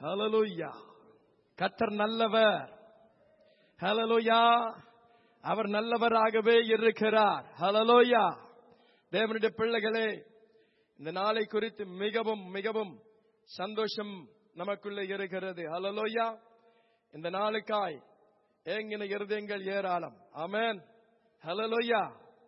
ஹalleluya கர்த்தர் நல்லவர் ஹalleluya அவர் நல்லவராகவே இருக்கிறார் ஹalleluya தேவனுடைய பிள்ளைகளே இந்த நாளை குறித்து மிகவும் மிகவும் சந்தோஷம் நமக்குள்ளே இருக்கிறது ஹalleluya இந்த நாளுக்காய் ஏங்கின இருதயங்கள் ஏராளம் ஆமென் ஹalleluya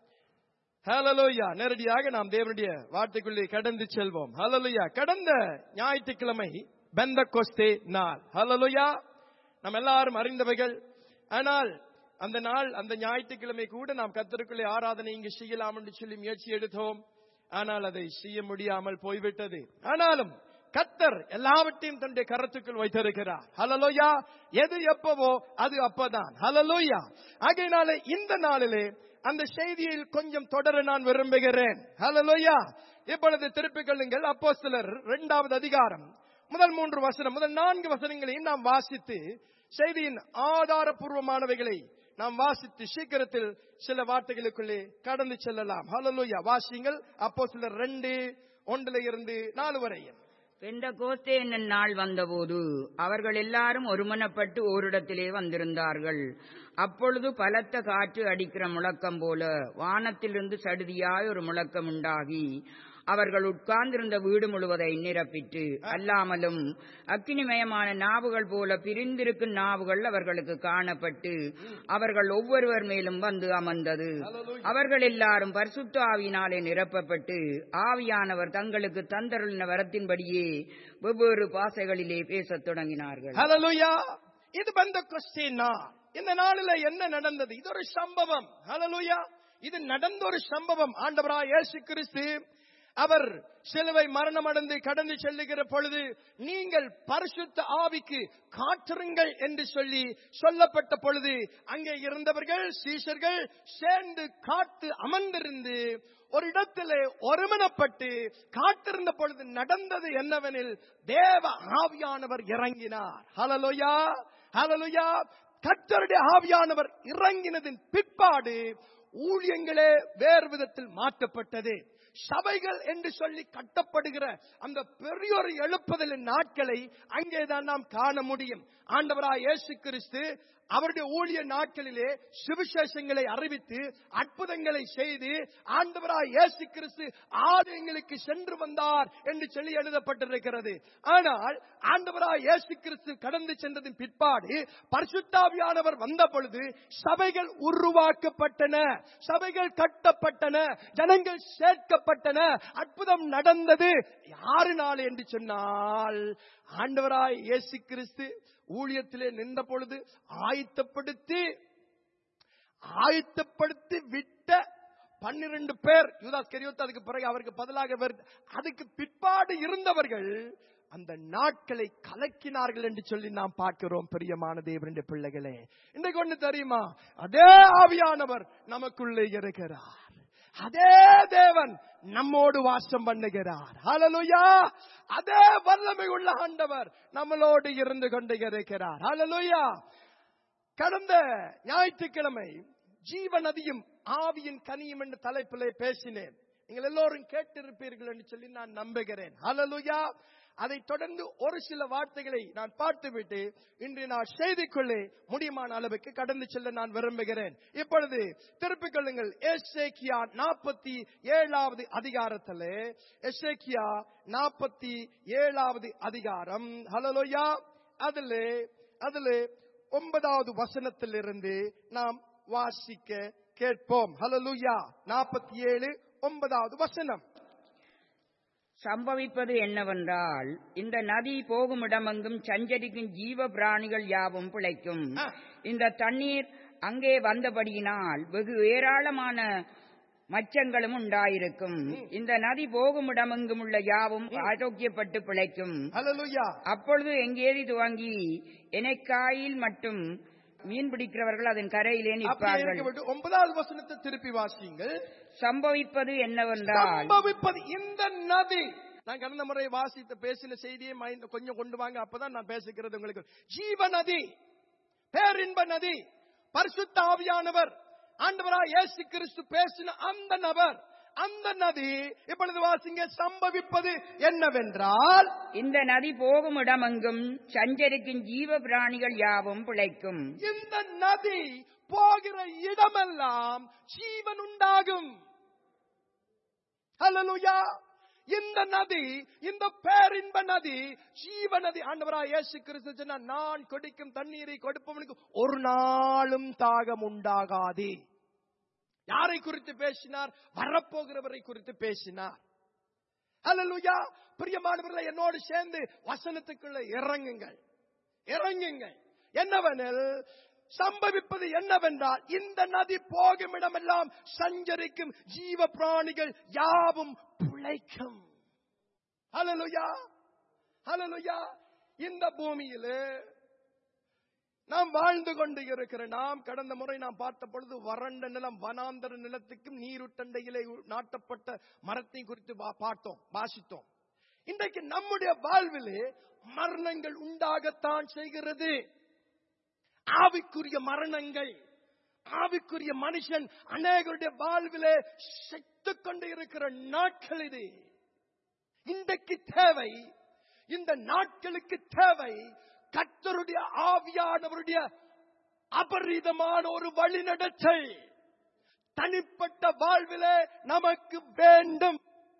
ஹalleluya நேரடியாக நாம் தேவனுடைய வார்த்தைக்குள்ளே கடந்து செல்வோம் ஹalleluya கடந்த ஞாயிற்றுக்கிழமை பெந்தகோஸ்தே நாள் ஹalleluya நாம் எல்லாரும் அறிந்தவைகள் ஆனால் அந்த நாள் அந்த ஞாயிற்றுக்கிழமை கூட நாம் கத்தருக்குள்ளே ஆராதனை இங்கு செய்யலாம் என்று சொல்லி முயற்சி எடுத்தோம் ஆனால் அதை செய்ய முடியாமல் போய்விட்டது ஆனாலும் கத்தர் எல்லாவற்றையும் தன்னுடைய கரத்துக்குள் வைத்திருக்கிறார் ஹலலோயா எது எப்பவோ அது அப்பதான் ஹலலோயா ஆகையினாலே இந்த நாளிலே அந்த செய்தியில் கொஞ்சம் தொடர நான் விரும்புகிறேன் ஹலலோயா இப்பொழுது திருப்பிக் கொள்ளுங்கள் அப்போ சிலர் இரண்டாவது அதிகாரம் முதல் மூன்று வசனம் முதல் நான்கு வசனங்களையும் நாம் வாசித்து செய்தியின் ஆதாரபூர்வமானவைகளை நாம் வாசித்து சீக்கிரத்தில் சில வார்த்தைகளுக்குள்ளே கடந்து செல்லலாம் ஹலலோயா வாசியுங்கள் அப்போ சிலர் ரெண்டு ஒன்றுல இருந்து நாலு வரையும் பெண்ட கோஸ்தே என்னும் நாள் வந்தபோது அவர்கள் எல்லாரும் ஒருமனப்பட்டு ஓரிடத்திலே வந்திருந்தார்கள் அப்பொழுது பலத்த காற்று அடிக்கிற முழக்கம் போல வானத்திலிருந்து சடுதியாய் ஒரு முழக்கம் உண்டாகி அவர்கள் உட்கார்ந்திருந்த வீடு முழுவதை நிரப்பிட்டு அல்லாமலும் அக்கினிமயமான நாவுகள் போல பிரிந்திருக்கும் நாவுகள் அவர்களுக்கு காணப்பட்டு அவர்கள் ஒவ்வொருவர் மேலும் வந்து அமர்ந்தது அவர்கள் எல்லாரும் பரிசுத்த ஆவியினாலே நிரப்பப்பட்டு ஆவியானவர் தங்களுக்கு தந்தருளின வரத்தின்படியே வெவ்வேறு பாசைகளிலே பேசத் தொடங்கினார்கள் ஹalleluya இது பந்த கொஸ்டினா இந்த நாளில என்ன நடந்தது இது ஒரு சம்பவம் ஹalleluya இது நடந்த ஒரு சம்பவம் ஆண்டவராய் இயேசு கிறிஸ்து அவர் சிலுவை மரணம் அடைந்து கடந்து செல்லுகிற பொழுது நீங்கள் பரிசுத்த ஆவிக்கு காற்றுங்கள் என்று சொல்லி சொல்லப்பட்ட பொழுது அங்கே இருந்தவர்கள் சீஷர்கள் சேர்ந்து காத்து அமர்ந்திருந்து ஒரு இடத்திலே ஒருமனப்பட்டு காத்திருந்த பொழுது நடந்தது என்னவெனில் தேவ ஆவியானவர் இறங்கினார் ஹலலோயா ஹலலோயா கர்த்தருடைய ஆவியானவர் இறங்கினதின் பிற்பாடு ஊழியங்களே வேறு விதத்தில் மாற்றப்பட்டது சபைகள் என்று சொல்லி கட்டப்படுகிற அந்த பெரியோர் எழுப்புதலின் நாட்களை அங்கேதான் நாம் காண முடியும் ஆண்டவராய் இயேசு கிறிஸ்து அவருடைய ஊழிய நாட்களிலே சுவிசேஷங்களை அறிவித்து அற்புதங்களை செய்து ஆண்டவராய் இயேசு கிறிஸ்து ஆலயங்களுக்கு சென்று வந்தார் என்று சொல்லி எழுதப்பட்டிருக்கிறது ஆனால் ஆண்டவராய் இயேசு கிறிஸ்து கடந்து சென்றதின் பிற்பாடு பரிசுத்தாவியானவர் வந்த பொழுது சபைகள் உருவாக்கப்பட்டன சபைகள் கட்டப்பட்டன ஜனங்கள் சேர்க்கப்பட்டன அற்புதம் நடந்தது யாருனால என்று சொன்னால் ஆண்டவராய் இயேசு கிறிஸ்து ஊழியத்திலே நின்ற பொழுது ஆயத்தப்படுத்தி ஆயத்தப்படுத்தி விட்ட பன்னிரண்டு பேர் யூதாஸ் கரியோத்து அதுக்கு பிறகு அவருக்கு பதிலாக வருது அதுக்கு பிற்பாடு இருந்தவர்கள் அந்த நாட்களை கலக்கினார்கள் என்று சொல்லி நாம் பார்க்கிறோம் பிரியமான தேவனுடைய பிள்ளைகளே இன்றைக்கு ஒண்ணு தெரியுமா அதே ஆவியானவர் நமக்குள்ளே இருக்கிறார் அதே தேவன் நம்மோடு வாசம் பண்ணுகிறார் ஹalleluya அதே வல்லமை உள்ள ஆண்டவர் நம்மளோடு இருந்து கொண்டு இருக்கிறார் ஹalleluya கடந்த ஞாயிற்றுக்கிழமை ஜீவ நதியும் ஆவியின் கனியும் என்ற தலைப்பிலே பேசினேன் நீங்கள் எல்லோரும் கேட்டிருப்பீர்கள் என்று சொல்லி நான் நம்புகிறேன் ஹalleluya அதை தொடர்ந்து ஒரு சில வார்த்தைகளை நான் பார்த்துவிட்டு இன்று நான் செய்திக்குள்ளே முடியுமான அளவுக்கு கடந்து செல்ல நான் விரும்புகிறேன் இப்பொழுது திருப்பிக் கொள்ளுங்கள் எஸ்ஏக்கியா நாற்பத்தி ஏழாவது அதிகாரத்திலே எஸ்ஏக்கியா நாற்பத்தி ஏழாவது அதிகாரம் ஹலலோயா அதில் அதில் ஒன்பதாவது வசனத்திலிருந்து நாம் வாசிக்க கேட்போம் ஹலலூயா நாற்பத்தி ஏழு ஒன்பதாவது வசனம் சம்பவிப்பது என்னவென்றால் இந்த நதி போகும் இடமெங்கும் சஞ்சரிக்கும் ஜீவ பிராணிகள் யாவும் பிழைக்கும் ஆ. இந்த தண்ணீர் அங்கே வந்தபடியினால் வெகு ஏராளமான மச்சங்களும் உண்டாயிருக்கும் இந்த நதி போகும் இடமெங்கும் உள்ள யாவும் ஆரோக்கியப்பட்டு பிழைக்கும் ஹலலூயா அப்பொழுது எங்கேதி துவங்கி எனைக்காயில் மட்டும் மீன் பிடிக்கிறவர்கள் அதன் கரையிலே அப்படியே நிற்பார்கள் இருக்க வேண்டும். ஒன்பதாவது வசனத்தை திருப்பி வாசியுங்கள் சம்பவிப்பது என்னவென்றால் சம்பவிப்பது இந்த நதி நான் கடந்த முறை வாசித்த பேசின செய்தியை மைண்ட் கொஞ்சம் கொண்டு வாங்க அப்பதான் நான் பேசுகிறது உங்களுக்கு ஜீவ நதி பேரின்ப நதி பரிசுத்த ஆவியானவர் ஆண்டவரா இயேசு கிறிஸ்து பேசின அந்த நபர் அந்த நதி இப்பொழுது வாசிங்க சம்பவிப்பது என்னவென்றால் இந்த நதி போகும் இடமெங்கும் சஞ்சரிக்கும் ஜீவ பிராணிகள் யாவும் பிழைக்கும் இந்த நதி போகிற இடமெல்லாம் ஜீவன் உண்டாகும் ஹalleluya இந்த நதி இந்த பேரின்ப நதி ஜீவ நதி ஆண்டவராய் இயேசு கிறிஸ்து சொன்னார், நான் கொடுக்கும் தண்ணீரை கொடுப்பவனுக்கு ஒரு நாளும் தாகம் உண்டாகாது யாரை குறித்து பேசினார் வரப்போகிறவரை குறித்து பேசினார் ஹalleluya பிரியமானவர்களே என்னோடு சேர்ந்து வசனத்துக்குள்ள இறங்குங்கள் இறங்குங்கள் என்னவெனில் சம்பவிப்பது என்னவென்றால் இந்த நதி போகும் இடமெல்லாம் சஞ்சரிக்கும் ஜீவ பிராணிகள் யாவும் பிழைக்கும் ஹalleluya ஹalleluya இந்த பூமியிலே நாம் வாழ்ந்து கொண்டு இருக்கிற நாம் கடந்த முறை நாம் பார்த்த பொழுது வறண்ட நிலம் வனாந்தர நிலத்துக்கும் நீருட்டண்டையிலே நாட்டப்பட்ட மரத்தை குறித்து வா- பார்த்தோம் வாசித்தோம் இன்றைக்கு நம்முடைய வாழ்விலே மரணங்கள் உண்டாகத்தான் செய்கிறது ஆவிக்குரிய மரணங்கள் ஆவிக்குரிய மனுஷன் அநேகருடைய வாழ்விலே செத்துக் கொண்டு இருக்கிற நாட்கள் இது இன்றைக்கு தேவை இந்த நாட்களுக்கு தேவை கர்த்தருடைய ஆவியானவருடைய அபரிதமான ஒரு வழிநடத்தல் தனிப்பட்ட வாழ்விலே நமக்கு வேண்டும்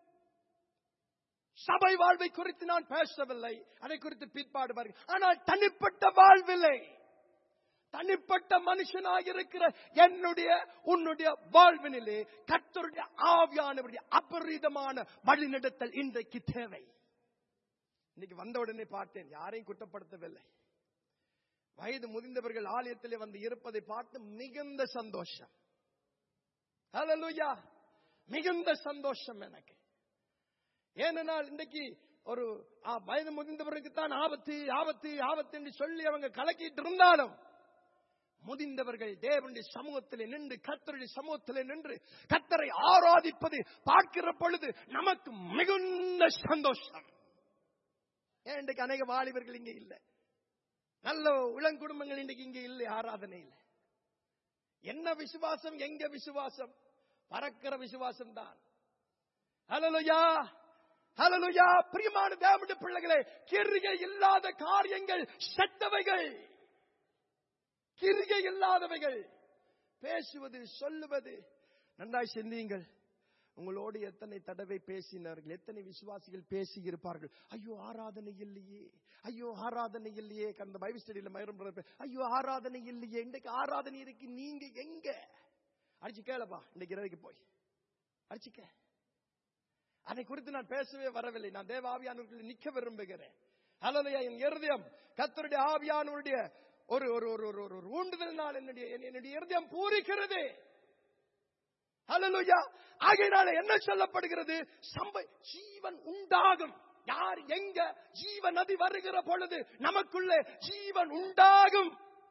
சபை வாழ்வை குறித்து நான் பேசவில்லை அதை குறித்து பிற்பாடு பாருங்க ஆனால் தனிப்பட்ட வாழ்விலே தனிப்பட்ட மனுஷனாக இருக்கிற என்னுடைய உன்னுடைய வாழ்வினிலே கர்த்தருடைய ஆவியானவருடைய அபரிதமான வழிநடத்தல் இன்றைக்கு தேவை இன்னைக்கு வந்த உடனே பார்த்தேன் யாரையும் குற்றப்படுத்தவில்லை வயது முதிர்ந்தவர்கள் ஆலயத்திலே வந்து இருப்பதை பார்த்து மிகுந்த சந்தோஷம் ஹalleluya மிகுந்த சந்தோஷம் எனக்கு ஏனென்றால் இன்றைக்கு ஒரு ஆ, வயது முதிர்ந்தவருக்கு தான் ஆபத்து ஆபத்து ஆபத்து என்று சொல்லி அவங்க கலக்கிட்டு இருந்தாலும் முதிர்ந்தவர்கள் தேவனுடைய சமூகத்திலே நின்று கத்தருடைய சமூகத்திலே நின்று கத்தரை ஆராதிப்பது பார்க்கிற பொழுது நமக்கு மிகுந்த சந்தோஷம் ஏன் இன்றைக்கு அநேக வாலிபர்கள் இங்க இல்லை நல்ல இளங்குடும்பங்கள் இன்றைக்கு இங்க இல்லை ஆராதனையில் என்ன விசுவாசம் எங்க விசுவாசம் பறக்கிற விசுவாசம் தான் ஹalleluya ஹalleluya பிரியமான தேவனுடைய பிள்ளைகளே கிரிகை இல்லாத காரியங்கள் செத்தவைகள் கிரிகை இல்லாதவைகள் பேசுவது சொல்லுவது நன்றாய் சிந்தியுங்கள் உங்களோடு எத்தனை தடவை பேசினார்கள் எத்தனை விசுவாசிகள் பேசி இருப்பார்கள் ஐயோ ஆராதனை இல்லையே ஐயோ ஆராதனை இல்லையே கடந்த பைபிள் ஸ்டடியில மயிரம் brother பே- ஐயோ ஆராதனை இல்லையே இன்றைக்கு ஆராதனை இருக்கு நீங்க எங்க அடிச்சு கேளப்பா இன்னைக்கு இரவுக்கு போய் அடிச்சுக்க அதை குறித்து நான் பேசவே வரவில்லை நான் தேவ ஆவியானவர்கள் நிக்க விரும்புகிறேன் அல்லதையா என் இருதயம் கத்தருடைய ஆவியானவருடைய ஒரு ஒரு ஒரு ஒரு ஒரு ஊண்டுதல் நாள் என்னுடைய என்னுடைய இருதயம் பூரிக்கிறது ஹalleluya ஆகையினால என்ன சொல்லப்படுகிறது சம்பை ஜீவன் உண்டாகும் யார் எங்க ஜீவ நதி வருகிற பொழுது நமக்குள்ளே ஜீவன் உண்டாகும்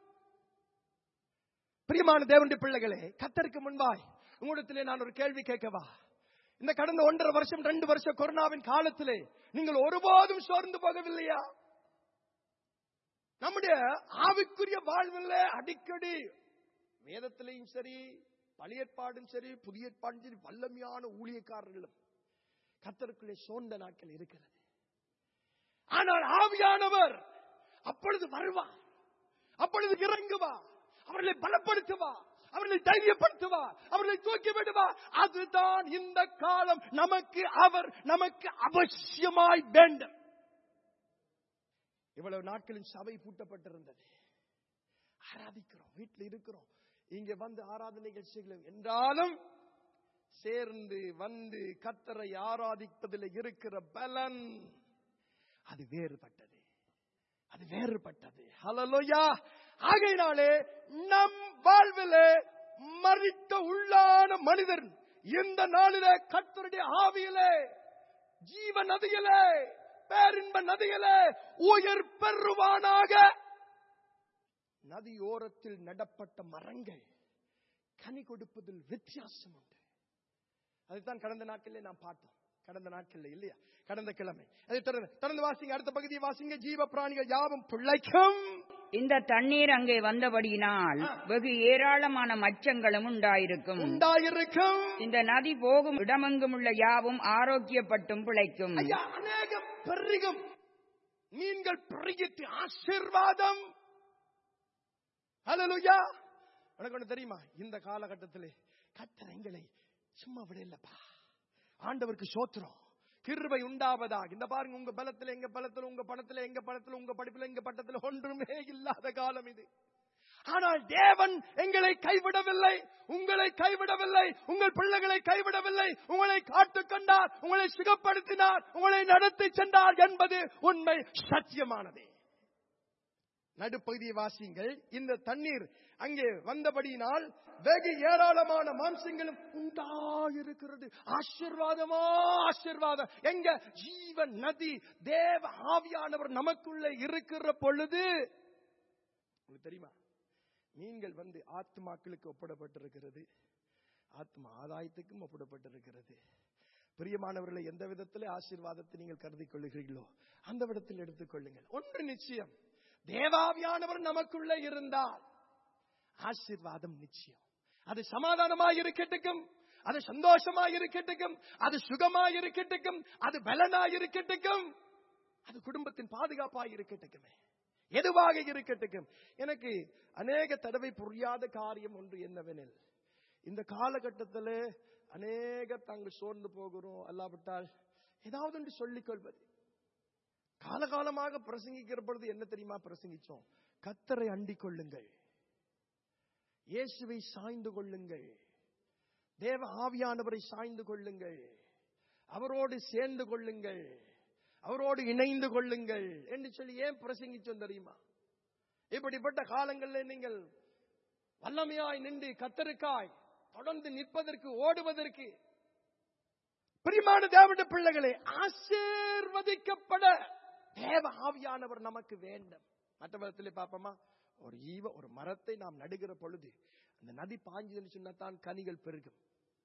பிரியமான தேவனுடைய பிள்ளைகளே கத்தருக்கு முன்பாய் உங்களிடத்திலே நான் ஒரு கேள்வி கேட்கவா இந்த கடந்த ஒன்றரை வருஷம் ரெண்டு வருஷம் கொரோனாவின் காலத்திலே நீங்கள் ஒருபோதும் சோர்ந்து போகவில்லையா நம்முடைய ஆவிக்குரிய வாழ்வில் அடிக்கடி வேதத்திலையும் சரி பழையற்பாடும் சரி புதிய ஏற்பாடும் சரி வல்லமையான ஊழியக்காரர்களும் கத்தருக்குள்ளே சோர்ந்த நாட்கள் இருக்கிறது ஆனால் ஆவியானவர் அப்பொழுது வருவார் அப்பொழுது இறங்குவா அவர்களை பலப்படுத்துவா அவர்களை தைரியப்படுத்துவா அவர்களை தூக்கி விடுவா அதுதான் இந்த காலம் நமக்கு அவர் நமக்கு அவசியமாய் வேண்டும் இவ்வளவு நாட்களின் சபை பூட்டப்பட்டிருந்தது ஆராதிக்கிறோம் வீட்டில் இருக்கிறோம் இங்க வந்து ஆராதனைகள் செய்யலாம் என்றாலும் சேர்ந்து வந்து கத்தரை ஆராதிப்பதில் இருக்கிற பலன் அது வேறுபட்டது அது வேறுபட்டது ஹalleluya ஆகையினாலே நம் வாழ்விலே மறித்த உள்ளான மனிதர் இந்த நாளிலே கர்த்தருடைய ஆவியிலே ஜீவ நதியிலே பேரின்ப நதியிலே உயிர் பெறுவானாக நதியோரத்தில் நடப்பட்ட மரங்கள் கனி கொடுப்பதில் வித்தியாசம் உண்டு அதுதான் கடந்த நாட்களிலே நாம் பார்த்தோம் கடந்த நாட்கள்ல இல்லையா கடந்த கிழமை அதை தொடர்ந்து தொடர்ந்து வாசிங்க அடுத்த பகுதியை வாசிங்க ஜீவ பிராணிகள் யாவும் பிழைக்கும் இந்த தண்ணீர் அங்கே வந்தபடியினால் வெகு ஏராளமான மச்சங்களும் உண்டாயிருக்கும் உண்டாயிருக்கும் இந்த நதி போகும் இடமெங்கும் உள்ள யாவும் ஆரோக்கியப்பட்டும் பிழைக்கும் ஐயா அநேகம் பெருகும் மீன்கள் பெருகிட்டு ஆசீர்வாதம் ஹalleluya உனக்கு ஒண்ணு தெரியுமா இந்த காலகட்டத்திலே கர்த்தர் எங்களை சும்மா விடலப்பா ஆண்டவருக்கு சோத்திரம் கிருபை உண்டாவதாக இந்த பாருங்க உங்க பலத்துல எங்க பலத்துல உங்க பணத்துல எங்க பணத்துல உங்க படிப்புல எங்க பட்டத்துல ஒன்றுமே இல்லாத காலம் இது ஆனால் தேவன் எங்களை கைவிடவில்லை உங்களை கைவிடவில்லை உங்கள் பிள்ளைகளை கைவிடவில்லை உங்களை காத்து கண்டார் உங்களை சுகப்படுத்தினார் உங்களை நடத்தி சென்றார் என்பது உண்மை சத்தியமானதே நடுப்பகுதியை வாசியுங்கள் இந்த தண்ணீர் அங்கே வந்தபடியினால் வெகு ஏராளமான மாம்சங்களும் உண்டாயிருக்கிறது ஆசீர்வாதமா ஆசீர்வாதம் எங்க ஜீவன் நதி தேவ ஆவியானவர் நமக்குள்ள இருக்கிற பொழுது உங்களுக்கு தெரியுமா மீன்கள் வந்து ஆத்மாக்களுக்கு ஒப்பிடப்பட்டிருக்கிறது ஆத்மா ஆதாயத்துக்கும் ஒப்பிடப்பட்டிருக்கிறது பிரியமானவர்களை எந்த விதத்திலே ஆசீர்வாதத்தை நீங்கள் கருதிக் கொள்ளுகிறீர்களோ அந்த விதத்தில் எடுத்துக்கொள்ளுங்கள் ஒன்று நிச்சயம் தேவாவியானவர் நமக்குள்ள இருந்தால் ஆசீர்வாதம் நிச்சயம் அது சமாதானமாய் இருக்கட்டுக்கும் அது சந்தோஷமாய் இருக்கட்டுக்கும் அது சுகமாய் இருக்கட்டுக்கும் அது பலனாய் இருக்கட்டுக்கும் அது குடும்பத்தின் பாதுகாப்பாய் இருக்கட்டுக்குமே எதுவாக இருக்கட்டுக்கும் எனக்கு அநேக தடவை புரியாத காரியம் ஒன்று என்னவெனில் இந்த காலகட்டத்தில் அநேக தாங்கள் சோர்ந்து போகிறோம் அல்லாவிட்டால் ஏதாவது ஒன்று சொல்லிக் கொள்வது காலகாலமாக பிரசங்கிக்கிற பொழுது என்ன தெரியுமா பிரசங்கிச்சோம் கத்தரை அண்டிக் கொள்ளுங்கள் இயேசுவை சாய்ந்து கொள்ளுங்கள் தேவ ஆவியானவரை சாய்ந்து கொள்ளுங்கள் அவரோடு சேர்ந்து கொள்ளுங்கள் அவரோடு இணைந்து கொள்ளுங்கள் என்று சொல்லி ஏன் பிரசங்கிச்சோம் தெரியுமா இப்படிப்பட்ட காலங்களில் நீங்கள் வல்லமையாய் நின்று கத்தருக்காய் தொடர்ந்து நிற்பதற்கு ஓடுவதற்கு பிரியமான தேவனுடைய பிள்ளைகளே ஆசீர்வதிக்கப்பட தேவ ஆவியானவர் நமக்கு வேண்டும் மற்ற விதத்திலே பார்ப்போமா ஒரு ஈவ ஒரு மரத்தை நாம் நடுகிற பொழுது அந்த நதி பாஞ்சதுன்னு சொன்னா தான் கனிகள் பெருகும்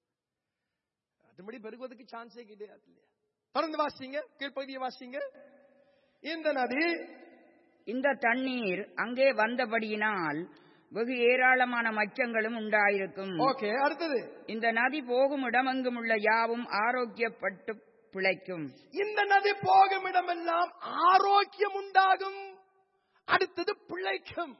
அதுபடி பெருகுவதற்கு சான்ஸே கிடையாது இல்லையா தொடர்ந்து வாசிங்க கீழ்ப்பகுதியை வாசிங்க இந்த நதி இந்த தண்ணீர் அங்கே வந்தபடியினால் வெகு ஏராளமான மச்சங்களும் உண்டாயிருக்கும் ஓகே அடுத்தது இந்த நதி போகும் இடமெங்கும் உள்ள யாவும் ஆரோக்கியப்பட்டு பிழைக்கும் இந்த நதி போகும் இடமெல்லாம் ஆரோக்கியம் உண்டாகும் அடுத்தது பிழைக்கும்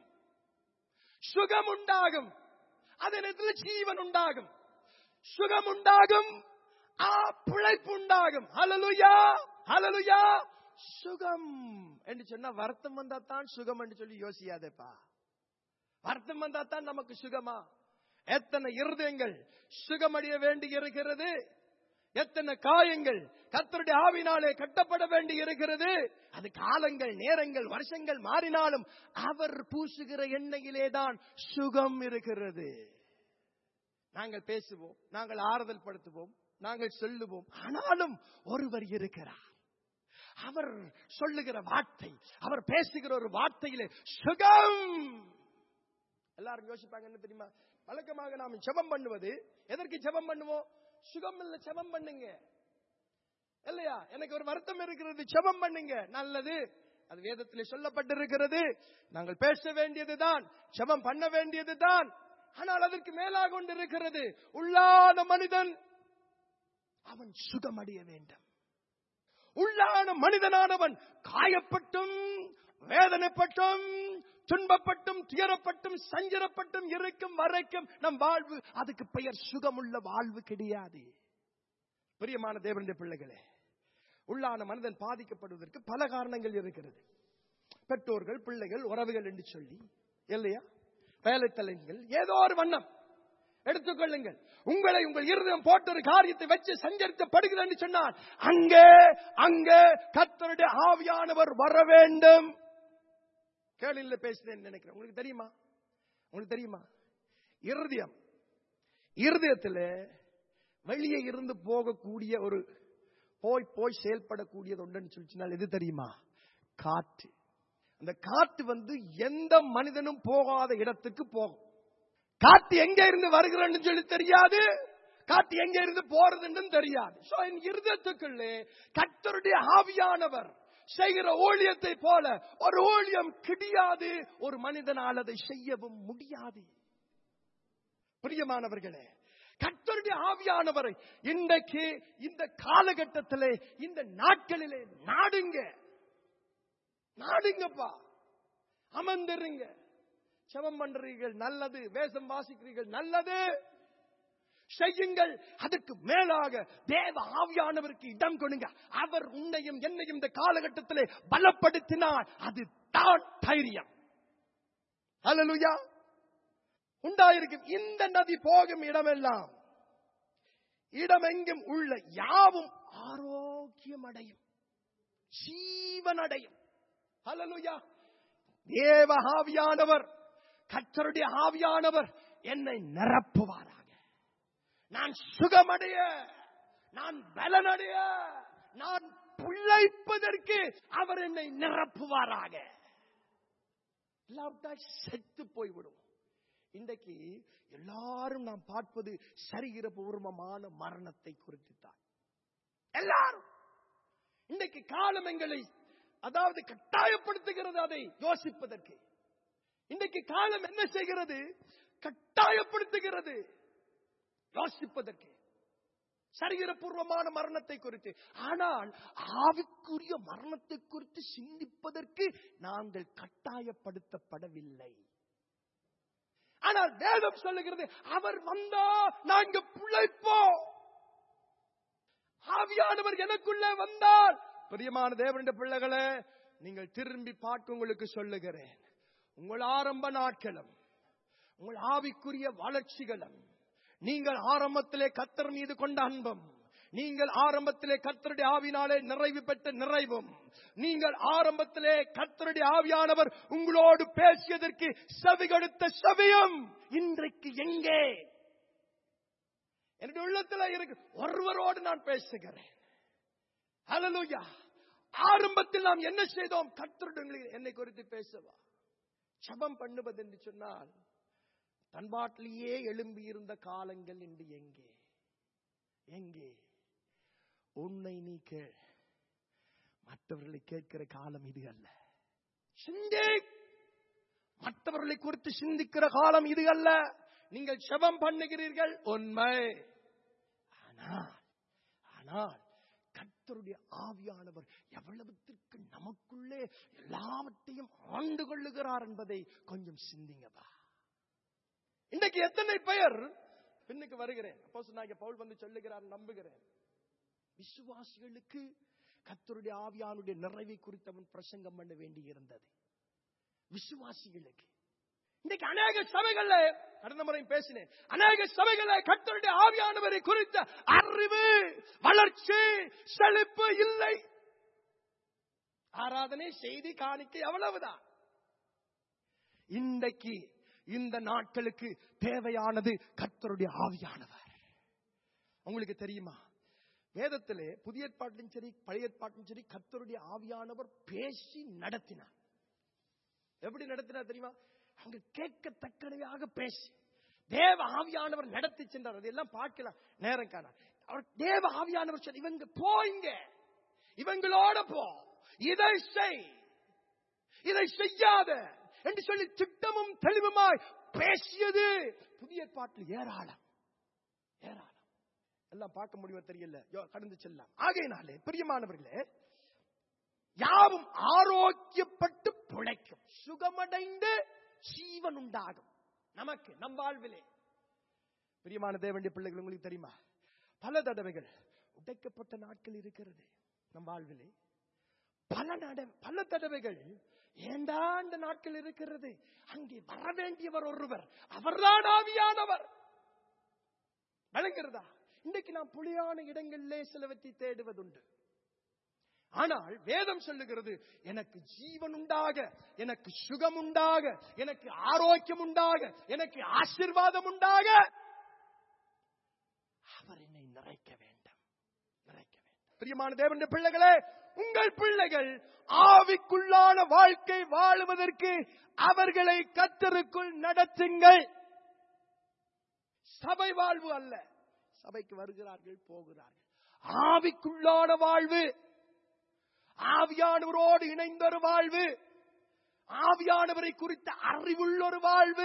சுகம் உண்டாகும் அதே நேரத்தில் ஜீவன் உண்டாகும் சுகம் உண்டாகும் ஆ பிழைப்பு உண்டாகும் ஹalleluya ஹalleluya சுகம் என்று சொன்னா வருத்தம் வந்தா தான் சுகம் என்று சொல்லி யோசியாதேப்பா வருத்தம் வந்தா தான் நமக்கு சுகமா எத்தனை இருதயங்கள் சுகமடைய வேண்டி இருக்கிறது எத்தனை காயங்கள் கத்தருடைய ஆவினாலே கட்டப்பட வேண்டி இருக்கிறது அது காலங்கள் நேரங்கள் வருஷங்கள் மாறினாலும் அவர் பூசுகிற எண்ணெயிலே தான் சுகம் இருக்கிறது நாங்கள் பேசுவோம் நாங்கள் ஆறுதல் படுத்துவோம் நாங்கள் சொல்லுவோம் ஆனாலும் ஒருவர் இருக்கிறார் அவர் சொல்லுகிற வார்த்தை அவர் பேசுகிற ஒரு வார்த்தையிலே சுகம் எல்லாரும் யோசிப்பாங்க என்ன தெரியுமா வழக்கமாக நாம் ஜெபம் பண்ணுவது எதற்கு ஜெபம் பண்ணுவோம் சுகம் இல்ல ஜெபம் பண்ணுங்க இல்லையா எனக்கு ஒரு வருத்தம் இருக்கிறது ஜெபம் பண்ணுங்க நல்லது அது வேதத்திலே சொல்லப்பட்டிருக்கிறது நாங்கள் பேச வேண்டியதுதான் ஜெபம் பண்ண வேண்டியதுதான் ஆனால் அதற்கு மேலாக கொண்டு இருக்கிறது உள்ளான மனிதன் அவன் சுகமடைய வேண்டும் உள்ளான மனிதனானவன் காயப்பட்டும் வேதனைப்பட்டும் துன்பப்பட்டும் துயரப்பட்டும் சஞ்சரப்பட்டும் இருக்கும் வரைக்கும் நம் வாழ்வு அதுக்கு பெயர் சுகமுள்ள வாழ்வு கிடையாது பிரியமான தேவனுடைய பிள்ளைகளே உள்ளான மனிதன் பாதிக்கப்படுவதற்கு பல காரணங்கள் இருக்கிறது பெற்றோர்கள் பிள்ளைகள் உறவுகள் என்று சொல்லி இல்லையா வேலைத்தலைங்கள் ஏதோ ஒரு வண்ணம் எடுத்துக்கொள்ளுங்கள் உங்களை உங்கள் இருதயம் போட்ட ஒரு காரியத்தை வச்சு சஞ்சரிக்கப்படுகிறது என்று சொன்னால் அங்கே அங்கே கத்தருடைய ஆவியானவர் வர வேண்டும் கேளில பேசுறேன்னு நினைக்கிறேன் உங்களுக்கு தெரியுமா உங்களுக்கு தெரியுமா இருதயம் இருதயத்துல வெளியே இருந்து போகக்கூடிய ஒரு போய் போய் செயல்படக்கூடியது ஒன்றுன்னு சொல்லிச்சுனால் எது தெரியுமா காற்று அந்த காற்று வந்து எந்த மனிதனும் போகாத இடத்துக்கு போகும் காத்து எங்க இருந்து வருகிறன்னு சொல்லி தெரியாது காத்து எங்க இருந்து போறதுன்னு தெரியாது சோ என் இருதயத்துக்குள்ளே கத்தருடைய ஆவியானவர் செய்கிற ஊழியத்தை போல ஒரு ஊழியம் கிடையாது ஒரு மனிதனால் அதை செய்யவும் முடியாது பிரியமானவர்களே கர்த்தருடைய ஆவியானவரை இன்றைக்கு இந்த காலகட்டத்திலே இந்த நாட்களிலே நாடுங்க நாடுங்கப்பா அமர்ந்துருங்க செவம் பண்றீர்கள் நல்லது வேஷம் வாசிக்கிறீர்கள் நல்லது செய்யுங்கள் அதுக்கு மேலாக தேவ ஆவியானவருக்கு இடம் கொடுங்க அவர் உன்னையும் என்னையும் இந்த காலகட்டத்திலே பலப்படுத்தினார் அது தான் தைரியம் ஹalleluya உண்டாயிருக்கும் இந்த நதி போகும் இடமெல்லாம் இடமெங்கும் உள்ள யாவும் ஆரோக்கியம் அடையும் ஜீவன் அடையும் ஹalleluya தேவ ஆவியானவர் கர்த்தருடைய ஆவியானவர் என்னை நிரப்புவாராக நான் சுகமடைய நான் பலனடைய நான் பிழைப்பதற்கு அவர் என்னை நிரப்புவாராக இல்லாவிட்டால் செத்து போய்விடும் இன்றைக்கு எல்லாரும் நாம் பார்ப்பது சரிகிற பூர்வமான மரணத்தை குறித்து தான் எல்லாரும் இன்றைக்கு காலம் எங்களை அதாவது கட்டாயப்படுத்துகிறது அதை யோசிப்பதற்கு இன்றைக்கு காலம் என்ன செய்கிறது கட்டாயப்படுத்துகிறது யோசிப்பதற்கு சரிகிற பூர்வமான மரணத்தை குறித்து ஆனால் ஆவிக்குரிய மரணத்தை குறித்து சிந்திப்பதற்கு நாங்கள் கட்டாயப்படுத்தப்படவில்லை ஆனால் வேதம் சொல்லுகிறது அவர் வந்தா நாங்க பிழைப்போம் ஆவியானவர் எனக்குள்ளே வந்தால் பிரியமான தேவனுடைய பிள்ளைகளே நீங்கள் திரும்பி பார்க்க உங்களுக்கு சொல்லுகிறேன் உங்கள் ஆரம்ப நாட்களும் உங்கள் ஆவிக்குரிய வளர்ச்சிகளும் நீங்கள் ஆரம்பத்திலே கத்தர் மீது கொண்ட அன்பம் நீங்கள் ஆரம்பத்திலே கத்தருடைய ஆவினாலே நிறைவு பெற்ற நிறைவும் நீங்கள் ஆரம்பத்திலே கத்தருடைய ஆவியானவர் உங்களோடு பேசியதற்கு செவி கொடுத்த செவியும் இன்றைக்கு எங்கே என்னுடைய உள்ளத்துல இருக்கு ஒருவரோடு நான் பேசுகிறேன் ஹalleluya ஆரம்பத்தில் நாம் என்ன செய்தோம் கத்தருடைய என்னை குறித்து பேசவா ஜபம் பண்ணுவது என்று சொன்னால் தன்பாட்டிலேயே எழும்பி இருந்த காலங்கள் இன்று எங்கே எங்கே உன்னை நீ கேள் மற்றவர்களை கேட்கிற காலம் இது அல்ல சிந்தி மற்றவர்களை குறித்து சிந்திக்கிற காலம் இது அல்ல நீங்கள் செபம் பண்ணுகிறீர்கள் உண்மை ஆனால் ஆனால் கர்த்தருடைய ஆவியானவர் எவ்வளவுத்திற்கு நமக்குள்ளே எல்லாவற்றையும் ஆண்டு கொள்ளுகிறார் என்பதை கொஞ்சம் சிந்திங்கப்பா இன்றைக்கு எத்தனை பெயர் பின்னுக்கு வருகிறேன் அப்போ சொன்னாங்க பவுல் வந்து சொல்லுகிறார் நம்புகிறேன் விசுவாசிகளுக்கு கர்த்தருடைய ஆவியானுடைய நிறைவை குறித்து அவன் பிரசங்கம் பண்ண வேண்டி இருந்தது விசுவாசிகளுக்கு இன்னைக்கு அநேக சபைகள்ல கடந்த முறை பேசினேன் அநேக சபைகள்ல கர்த்தருடைய ஆவியானவரை குறித்த அறிவு வளர்ச்சி செழிப்பு இல்லை ஆராதனை செய்தி காணிக்கை அவ்வளவுதான் இன்றைக்கு இந்த நாட்களுக்கு தேவையானது கர்த்தருடைய ஆவியானவர் உங்களுக்கு தெரியுமா வேதத்திலே புதிய ஏற்பாட்டிலும் சரி பழைய ஏற்பாட்டிலும் சரி கர்த்தருடைய ஆவியானவர் பேசி நடத்தினார் எப்படி நடத்தினார் தெரியுமா அவங்க கேட்கத்தக்கவையாக பேசி தேவ ஆவியானவர் நடத்தி சென்றார் அதெல்லாம் பார்க்கலாம் நேரம் காண அவர் தேவ ஆவியானவர் சொன்ன இவங்க போயிங்க இவங்களோட போ இதை செய் இதை செய்யாத என்று சொல்லி திட்டமும் தெளிவுமாய் பேசியது புதிய ஏற்பாட்டில் ஏராளம் ஏராளம் எல்லாம் பார்க்க முடியுமா தெரியல யோ, கடந்து செல்லாம் ஆகையினாலே பிரியமானவர்களே யாவும் ஆரோக்கியப்பட்டு பிழைக்கும் சுகமடைந்து ஜீவன் உண்டாகும் நமக்கு நம் வாழ்விலே பிரியமான தேவனுடைய பிள்ளைகள் உங்களுக்கு தெரியுமா பல தடவைகள் உடைக்கப்பட்ட நாட்கள் இருக்கிறது நம் வாழ்விலே பல நட பல தடவைகள் ஏண்டா அந்த நாட்கள் இருக்கிறது அங்கே வர வேண்டியவர் ஒருவர் அவர்தான் ஆவியானவர் விளங்குறதா இன்றைக்கு நாம் புலியான இடங்களிலே சிலவற்றை தேடுவதுண்டு ஆனால் வேதம் சொல்லுகிறது எனக்கு ஜீவன் உண்டாக எனக்கு சுகம் உண்டாக எனக்கு ஆரோக்கியம் உண்டாக எனக்கு ஆசிர்வாதம் உண்டாக அவர் என்னை நிறைக்க வேண்டும் நிறைக்க வேண்டும் பிரியமான தேவனுடைய பிள்ளைகளே உங்கள் பிள்ளைகள் ஆவிக்குள்ளான வாழ்க்கை வாழுவதற்கு அவர்களை கத்தருக்குள் நடத்துங்கள் சபை வாழ்வு அல்ல சபைக்கு வருகிறார்கள் போகிறார்கள் ஆவிக்குள்ளான வாழ்வு ஆவியானவரோடு இணைந்த ஒரு வாழ்வு ஆவியானவரை குறித்த அறிவுள்ள ஒரு வாழ்வு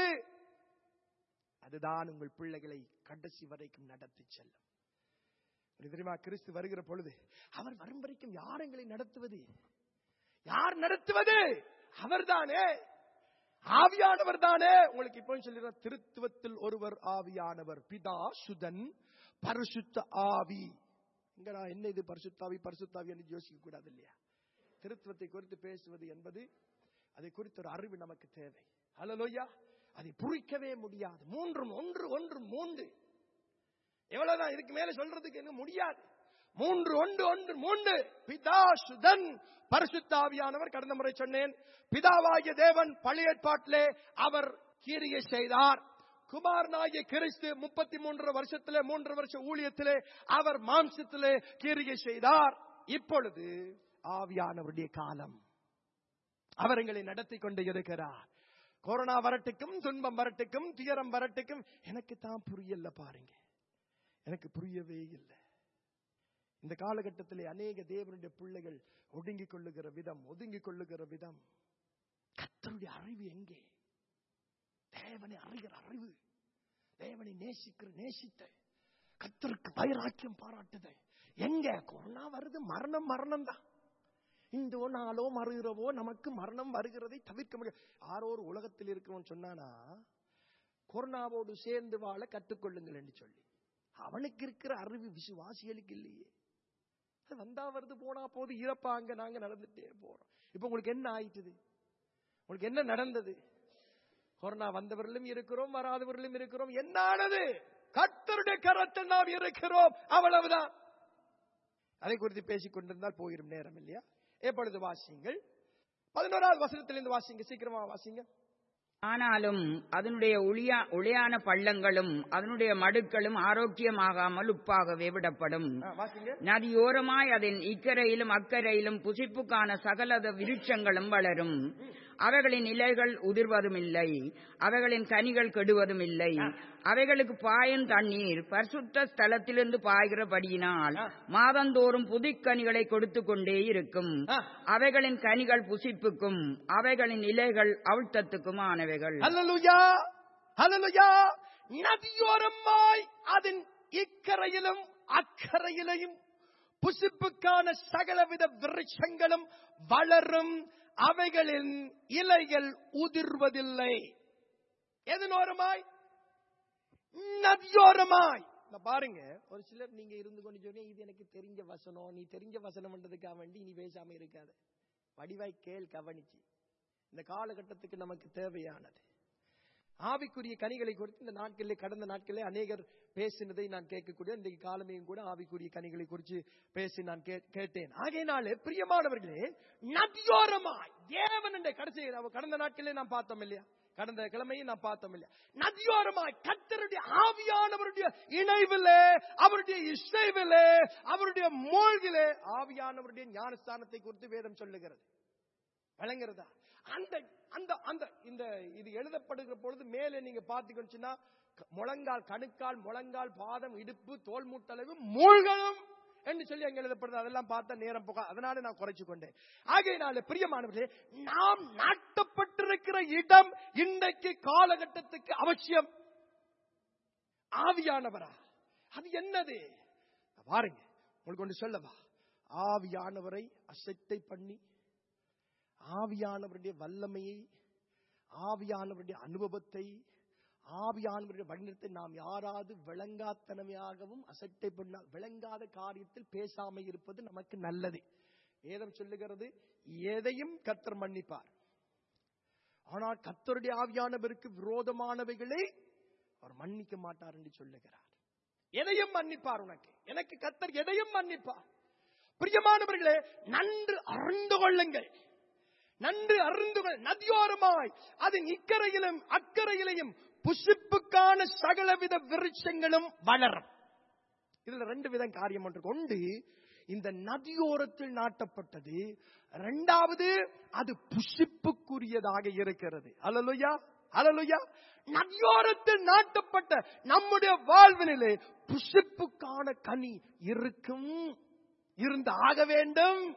அதுதான் உங்கள் பிள்ளைகளை கடைசி வரைக்கும் நடத்தி செல்லும் உங்களுக்கு தெரியுமா கிறிஸ்து வருகிற பொழுது அவர் வரும் வரைக்கும் யார் எங்களை நடத்துவது யார் நடத்துவது அவர்தானே ஆவியானவர் தானே உங்களுக்கு இப்போ சொல்லிடுற திருத்துவத்தில் ஒருவர் ஆவியானவர் பிதா சுதன் பரிசுத்த ஆவி இங்கடா என்ன இது பரிசுத்தாவி பரிசுத்தாவி என்று யோசிக்க கூடாது இல்லையா திருத்துவத்தை குறித்து பேசுவது என்பது அதை குறித்த ஒரு அறிவு நமக்கு தேவை ஹalleluya அதை புரிக்கவே முடியாது மூன்றும் ஒன்று ஒன்று மூன்று எவ்வளவுதான் இதுக்கு மேல சொல்றதுக்கு என்ன முடியாது மூன்று ஒன்று ஒன்று மூன்று பிதா சுதன் பரிசுத்தாவியானவர் கடந்த முறை சொன்னேன் பிதாவாகிய தேவன் பழைய ஏற்பாட்டிலே அவர் கீரியை செய்தார் குமாரனாகிய கிறிஸ்து முப்பத்தி மூன்று வருஷத்திலே மூன்று வருஷ ஊழியத்திலே அவர் மாம்சத்திலே கீரியை செய்தார் இப்பொழுது ஆவியானவருடைய காலம் அவர் எங்களை நடத்தி கொண்டு இருக்கிறார் கொரோனா வரட்டுக்கும் துன்பம் வரட்டுக்கும் துயரம் வரட்டுக்கும் எனக்கு தான் புரியல பாருங்க எனக்கு புரியவே இல்லை இந்த காலகட்டத்திலே அநேக தேவனுடைய பிள்ளைகள் ஒடுங்கிக் கொள்ளுகிற விதம் ஒதுங்கிக் கொள்ளுகிற விதம் கத்தருடைய அறிவு எங்கே தேவனை அறிகிற அறிவு தேவனை நேசிக்கிற நேசித்த கத்தருக்கு வைராக்கியம் பாராட்டுது எங்க கொரோனா வருது மரணம் மரணம் தான் இந்தோ நாளோ மறுகிறவோ நமக்கு மரணம் வருகிறதை தவிர்க்க முடியாது யாரோ ஒரு உலகத்தில் இருக்கிறவன் சொன்னானா கொரோனாவோடு சேர்ந்து வாழ கற்றுக்கொள்ளுங்கள் என்று சொல்லி அவனுக்கு இருக்கிற அறிவு விசுவாசிகளுக்கு இல்லையே அது வந்தா வருது போனா போது இறப்பாங்க நாங்க நடந்துட்டே போறோம் இப்ப உங்களுக்கு என்ன ஆயிட்டுது உங்களுக்கு என்ன நடந்தது கொரோனா வந்தவர்களும் இருக்கிறோம் வராதவர்களும் இருக்கிறோம் என்ன ஆனது கர்த்தருடைய கரத்தில் நாம் இருக்கிறோம் அவ்வளவுதான் அதை குறித்து பேசிக் கொண்டிருந்தால் போயிடும் நேரம் இல்லையா எப்பொழுது வாசிங்கள் பதினோராவது வசனத்திலிருந்து வாசிங்க சீக்கிரமா வாசிங்க ஆனாலும் அதனுடைய ஒளியா ஒளியான பள்ளங்களும் அதனுடைய மடுக்களும் ஆரோக்கியமாகாமல் உப்பாகவே விடப்படும் ஆ, வாசிங்க நதியோரமாய் அதன் இக்கரையிலும் அக்கரையிலும் புசிப்புக்கான சகலத விருட்சங்களும் வளரும் அவைகளின் இலைகள் உதிர்வதுமில்லை அவைகளின் கனிகள் கெடுவதும் இல்லை அவைகளுக்கு பாயும் தண்ணீர் பரிசுத்த ஸ்தலத்திலிருந்து பாய்கிறபடியினால் ஆ. மாதந்தோறும் புதுக்கனிகளை கொடுத்து கொண்டே இருக்கும் ஆ. அவைகளின் கனிகள் புசிப்புக்கும் அவைகளின் இலைகள் அவிழ்த்தத்துக்கும் ஆனவைகள் ஹalleluya ஹalleluya நதியோரமாய் அதன் இக்கரையிலும் அக்கரையிலையும் புசிப்புக்கான சகலவித விருட்சங்களும் வளரும் அவைகளின் இலைகள் உதிர்வதில்லை எதனோரமாய் நதியோரமாய் இந்த பாருங்க ஒரு சிலர் நீங்க இருந்து கொண்டு சொன்னீங்க இது எனக்கு தெரிஞ்ச வசனம் நீ தெரிஞ்ச வசனம் பண்றதுக்காக வேண்டி நீ பேசாம இருக்காத வடிவாய் கேள் கவனிச்சு இந்த காலகட்டத்துக்கு நமக்கு தேவையானது ஆவிக்குரிய கனிகளை குறித்து இந்த நாட்களிலே கடந்த நாட்களிலே அநேகர் பேசினதை நான் கேட்கக்கூடிய இன்றைக்கு காலமையும் கூட ஆவிக்குரிய கனிகளை குறித்து பேசி நான் கே- கேட்டேன் ஆகையினாலே பிரியமானவர்களே நதியோரமாய் தேவன் என்ற கடைசி அவ- கடந்த நாட்களிலே நாம் பார்த்தோம் இல்லையா கடந்த கிழமையும் நான் பார்த்தோம் இல்லையா நதியோரமாய் கத்தருடைய ஆவியானவருடைய இணைவிலே அவருடைய இசைவிலே அவருடைய மூழ்கிலே ஆவியானவருடைய ஞானஸ்தானத்தை குறித்து வேதம் சொல்லுகிறது வழங்குறதா அந்த அந்த அந்த இந்த இது எழுதப்படுகிற பொழுது மேலே நீங்க பாத்தீங்கன்னா முழங்கால் கணுக்கால் முழங்கால் பாதம் இடுப்பு தோல் மூட்டளவு மூழ்கணும் என்று சொல்லி அங்க எழுதப்படுது அதெல்லாம் பார்த்த நேரம் போக அதனால நான் குறைச்சு கொண்டேன் ஆகையினால பிரியமானவர்களே நாம் நாட்டப்பட்டிருக்கிற இடம் இன்றைக்கு காலகட்டத்துக்கு அவசியம் ஆவியானவரா அது என்னது பாருங்க உங்களுக்கு ஒன்று சொல்லவா ஆவியானவரை அசட்டை பண்ணி ஆவியானவருடைய வல்லமையை ஆவியானவருடைய அனுபவத்தை ஆவியானவருடைய வடிவத்தை நாம் யாராவது விளங்காத்தனமையாகவும் அசட்டை பண்ண விளங்காத காரியத்தில் பேசாம இருப்பது நமக்கு நல்லது ஏதம் சொல்லுகிறது எதையும் கத்தர் மன்னிப்பார் ஆனால் கத்தருடைய ஆவியானவருக்கு விரோதமானவைகளை அவர் மன்னிக்க மாட்டார் என்று சொல்லுகிறார் எதையும் மன்னிப்பார் உனக்கு எனக்கு கத்தர் எதையும் மன்னிப்பார் பிரியமானவர்களே நன்று அறிந்து கொள்ளுங்கள் நன்று அறிந்து கொள் நதியோரமாய் அதன் இக்கரையிலும் அக்கறையிலையும் புசிப்புக்கான சகலவித விருட்சங்களும் வளரும் இதுல ரெண்டு விதம் காரியம் ஒன்று கொண்டு இந்த நதியோரத்தில் நாட்டப்பட்டது இரண்டாவது அது புசிப்புக்குரியதாக இருக்கிறது அலலுயா அலலுயா நதியோரத்தில் நாட்டப்பட்ட நம்முடைய வாழ்வினிலே புசிப்புக்கான கனி இருக்கும் இருந்து ஆக வேண்டும்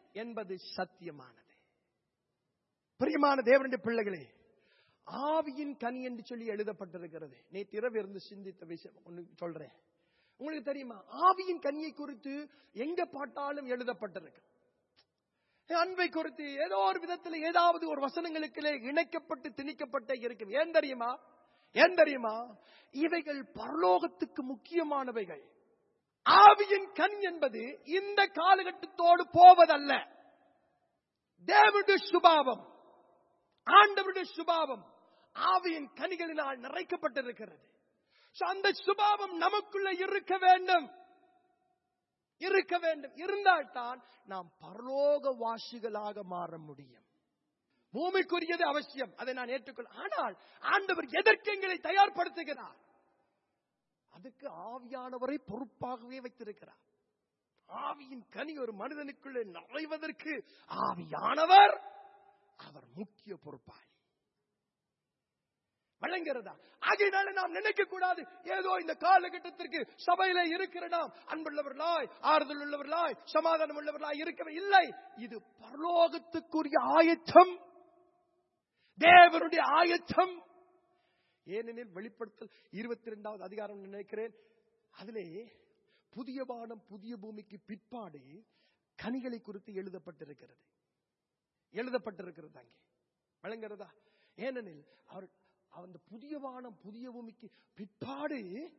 என்பது சத்தியமானது பிரியமான தேவனுடைய பிள்ளைகளே ஆவியின் கனி என்று சொல்லி எழுதப்பட்டிருக்கிறது நேற்று இரவு இருந்து சிந்தித்த விஷயம் ஒண்ணு சொல்றேன் உங்களுக்கு தெரியுமா ஆவியின் கனியை குறித்து எங்க பாட்டாலும் எழுதப்பட்டிருக்கு அன்பை குறித்து ஏதோ ஒரு விதத்தில் ஏதாவது ஒரு வசனங்களுக்குள்ளே இணைக்கப்பட்டு திணிக்கப்பட்டே இருக்கும் ஏன் தெரியுமா ஏன் தெரியுமா இவைகள் பரலோகத்துக்கு முக்கியமானவைகள் ஆவியின் கண் என்பது இந்த காலகட்டத்தோடு போவதல்ல தேவனுடைய சுபாவம் ஆண்டவருடைய சுபாவம் ஆவியின் கனிகளினால் நிறைக்கப்பட்டிருக்கிறது So, அந்த சுபாவம் நமக்குள்ள இருக்க வேண்டும் இருக்க வேண்டும் இருந்தால்தான் நாம் பரலோக வாசிகளாக மாற முடியும் பூமிக்குரியது அவசியம் அதை நான் ஏற்றுக்கொள்ள ஆனால் ஆண்டவர் எதற்கு எங்களை தயார்படுத்துகிறார் அதுக்கு ஆவியானவரை பொறுப்பாகவே வைத்திருக்கிறார் ஆவியின் கனி ஒரு மனிதனுக்குள்ளே நுழைவதற்கு ஆவியானவர் அவர் முக்கிய பொறுப்பாளி வழங்குகிறதா ஆகையினால நாம் நினைக்க கூடாது ஏதோ இந்த காலகட்டத்திற்கு சபையில இருக்கிற நாம் அன்புள்ளவர்களாய் ஆறுதல் உள்ளவர்களாய் சமாதானம் உள்ளவர்களாய் இருக்கவே இல்லை இது பரலோகத்துக்குரிய ஆயத்தம் தேவனுடைய ஆயத்தம் ஏனெனில் வெளிப்படுத்தல் இருபத்தி இரண்டாவது அதிகாரம் நினைக்கிறேன் அதிலே புதிய வானம் புதிய பூமிக்கு பிற்பாடு கனிகளை குறித்து எழுதப்பட்டிருக்கிறது எழுதப்பட்டிருக்கிறது அங்கே வழங்குகிறதா ஏனெனில் அவர் அந்த புதிய வானம் புதிய பூமிக்கு பிற்பாடு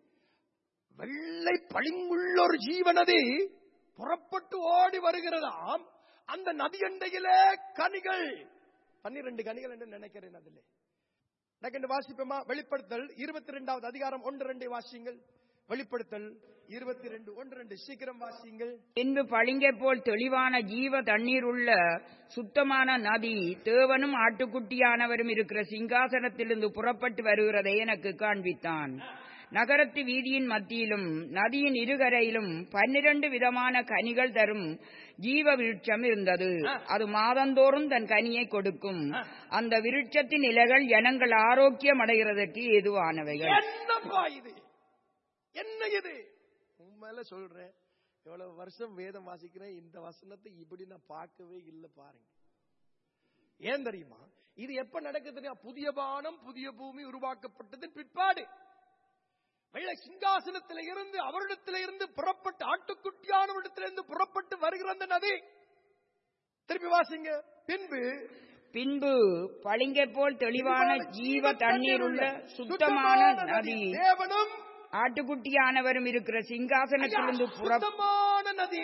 வெள்ளை பளிங்குள்ள ஒரு ஜீவனதி புறப்பட்டு ஓடி வருகிறதாம் அந்த நதியண்டையிலே கனிகள் பன்னிரண்டு கனிகள் என்று நினைக்கிறேன் அதிலே எனக்கு வாசிப்போமா வெளிப்படுத்தல் இருபத்தி ரெண்டாவது அதிகாரம் ஒன்று ரெண்டை வாசியுங்கள் வெளிப்படுத்தல் இருபத்தி ரெண்டு ஒன்று ரெண்டு சீக்கிரம் வாசியுங்கள் பின்பு பளிங்கை போல் தெளிவான ஜீவ தண்ணீர் உள்ள சுத்தமான நதி தேவனும் ஆட்டுக்குட்டியானவரும் இருக்கிற சிங்காசனத்திலிருந்து புறப்பட்டு வருகிறதை எனக்கு காண்பித்தான் நகரத்து வீதியின் மத்தியிலும் நதியின் இருகரையிலும் பன்னிரண்டு விதமான கனிகள் தரும் ஜீவ விருட்சம் இருந்தது அது மாதந்தோறும் தன் கனியை கொடுக்கும் அந்த விருட்சத்தின் இலைகள் ஜனங்கள் ஆரோக்கியம் அடைகிறதற்கு ஏதுவானவைகள் என்னப்பா இது என்ன இது உண்மையில சொல்றேன் எவ்வளவு வருஷம் வேதம் வாசிக்கிறேன் இந்த வசனத்தை இப்படி நான் பார்க்கவே இல்லை பாருங்க ஏன் தெரியுமா இது எப்ப நடக்குது தெரியுமா புதிய வானம் புதிய பூமி உருவாக்கப்பட்டதன் பிற்பாடு வெள்ளை சிங்காசனத்தில இருந்து அவரிடத்தில இருந்து புறப்பட்டு ஆட்டுக்குட்டியானவரிடத்தில இருந்து புறப்பட்டு வருகிற அந்த நதி திருப்பி வாசிங்க பின்பு பின்பு பளிங்கை போல் தெளிவான ஜீவ தண்ணீர் உள்ள சுத்தமான நதி தேவனும் ஆட்டுக்குட்டியானவரும் இருக்கிற சிங்காசனத்திலிருந்து புற சுத்தமான நதி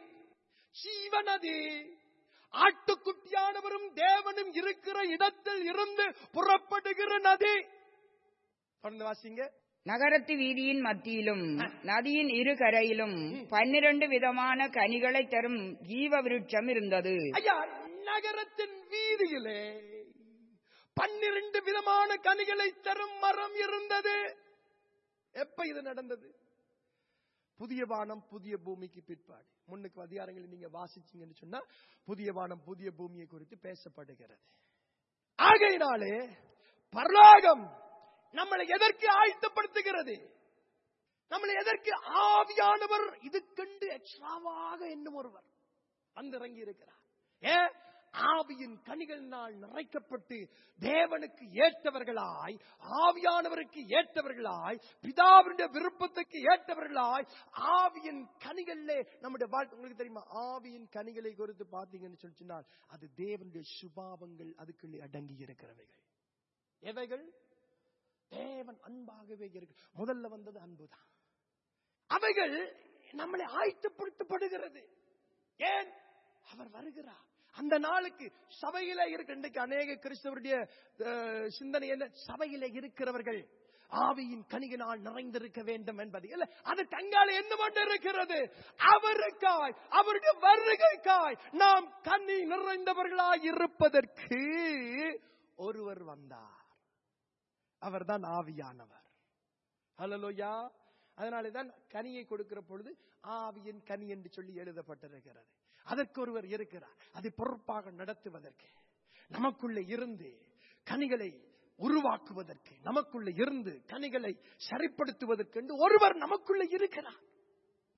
ஜீவநதி ஆட்டுக்குட்டியானவரும் தேவனும் இருக்கிற இடத்தில் இருந்து புறப்படுகிற நதி தொடர்ந்து வாசிங்க நகரத்து வீதியின் மத்தியிலும் நதியின் இரு கரையிலும் பன்னிரண்டு விதமான கனிகளை தரும் ஜீவ விருட்சம் இருந்தது ஐயா நகரத்தின் வீதியிலே பன்னிரண்டு விதமான கனிகளை தரும் மரம் இருந்தது எப்ப இது நடந்தது புதிய வானம் புதிய பூமிக்கு பிற்பாடு முன்னுக்கு அதிகாரங்களை நீங்க வாசிச்சீங்கன்னு சொன்னா புதிய வானம் புதிய பூமியை குறித்து பேசப்படுகிறது ஆகையினாலே பரலோகம் நம்மளை எதற்கு ஆயத்தப்படுத்துகிறது நம்மளை எதற்கு ஆவியானவர் இதுக்கென்று எக்ஸ்ட்ராவாக என்னும் ஒருவர் வந்து இறங்கி இருக்கிறார் ஏன் ஆவியின் கனிகளினால் நிறைக்கப்பட்டு தேவனுக்கு ஏற்றவர்களாய் ஆவியானவருக்கு ஏற்றவர்களாய் பிதாவினுடைய விருப்பத்துக்கு ஏற்றவர்களாய் ஆவியின் கனிகளிலே நம்முடைய வாழ்க்கை உங்களுக்கு தெரியுமா ஆவியின் கனிகளை குறித்து பார்த்தீங்கன்னு சொல்லி சொன்னால் அது தேவனுடைய சுபாவங்கள் அதுக்குள்ளே அடங்கி இருக்கிறவைகள் எவைகள் தேவன் அன்பாகவே இருக்கு முதல்ல வந்தது அன்புதான் அவைகள் நம்மளை ஆயத்தப்படுத்தப்படுகிறது ஏன் அவர் வருகிறார் அந்த நாளுக்கு சபையில இருக்க இன்றைக்கு அநேக கிறிஸ்தவருடைய அஹ், சிந்தனை என்ன சபையில இருக்கிறவர்கள் ஆவியின் கனிகினால் நிறைந்திருக்க வேண்டும் என்பது இல்ல அது தங்கால என்ன மட்டும் இருக்கிறது அவருக்காய் அவருடைய வருகைக்காய் நாம் கனி நிறைந்தவர்களாய் இருப்பதற்கு ஒருவர் வந்தார் அவர்தான் ஆவியானவர் ஹalleluya அதனாலே தான் கனியை கொடுக்கிற பொழுது ஆவியின் கனி என்று சொல்லி எழுதப்பட்டிருக்கிறது அதற்கு ஒருவர் இருக்கிறார் அதை பொறுப்பாக நடத்துவதற்கு நமக்குள்ள இருந்து கனிகளை உருவாக்குவதற்கு நமக்குள்ள இருந்து கனிகளை சரிப்படுத்துவதற்கு என்று ஒருவர் நமக்குள்ள இருக்கிறார்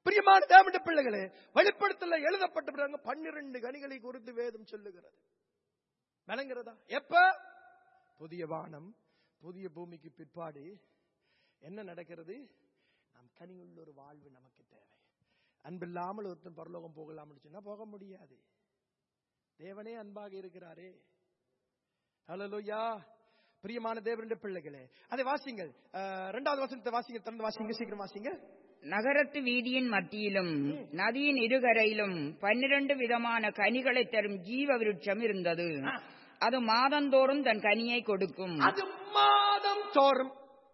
பிரியமான தேவனுடைய பிள்ளைகளே வெளிப்படுத்தல எழுதப்பட்ட பன்னிரண்டு கனிகளை குறித்து வேதம் சொல்லுகிறது விளங்குறதா எப்ப புதிய வானம் புதிய பூமிக்கு பிற்பாடு என்ன நடக்கிறது நம் கனியுள்ள ஒரு வாழ்வு நமக்கு தேவை அன்பில்லாமல் ஒருத்தன் பரலோகம் போகலாம்னு சொன்னா போக முடியாது தேவனே அன்பாக இருக்கிறாரே ஹalleluya பிரியமான தேவனுடைய பிள்ளைகளே அதை வாசிங்கள் அஹ், இரண்டாவது வசனத்தை வாசிங்க திறந்து வாசிங்க சீக்கிரம் வாசிங்க நகரத்து வீதியின் மத்தியிலும் நதியின் இருகரையிலும் பன்னிரண்டு விதமான கனிகளை தரும் ஜீவ விருட்சம் இருந்தது அது மாதந்தோறும் தன் கனியை கொடுக்கும் அது மாதம் தோறும்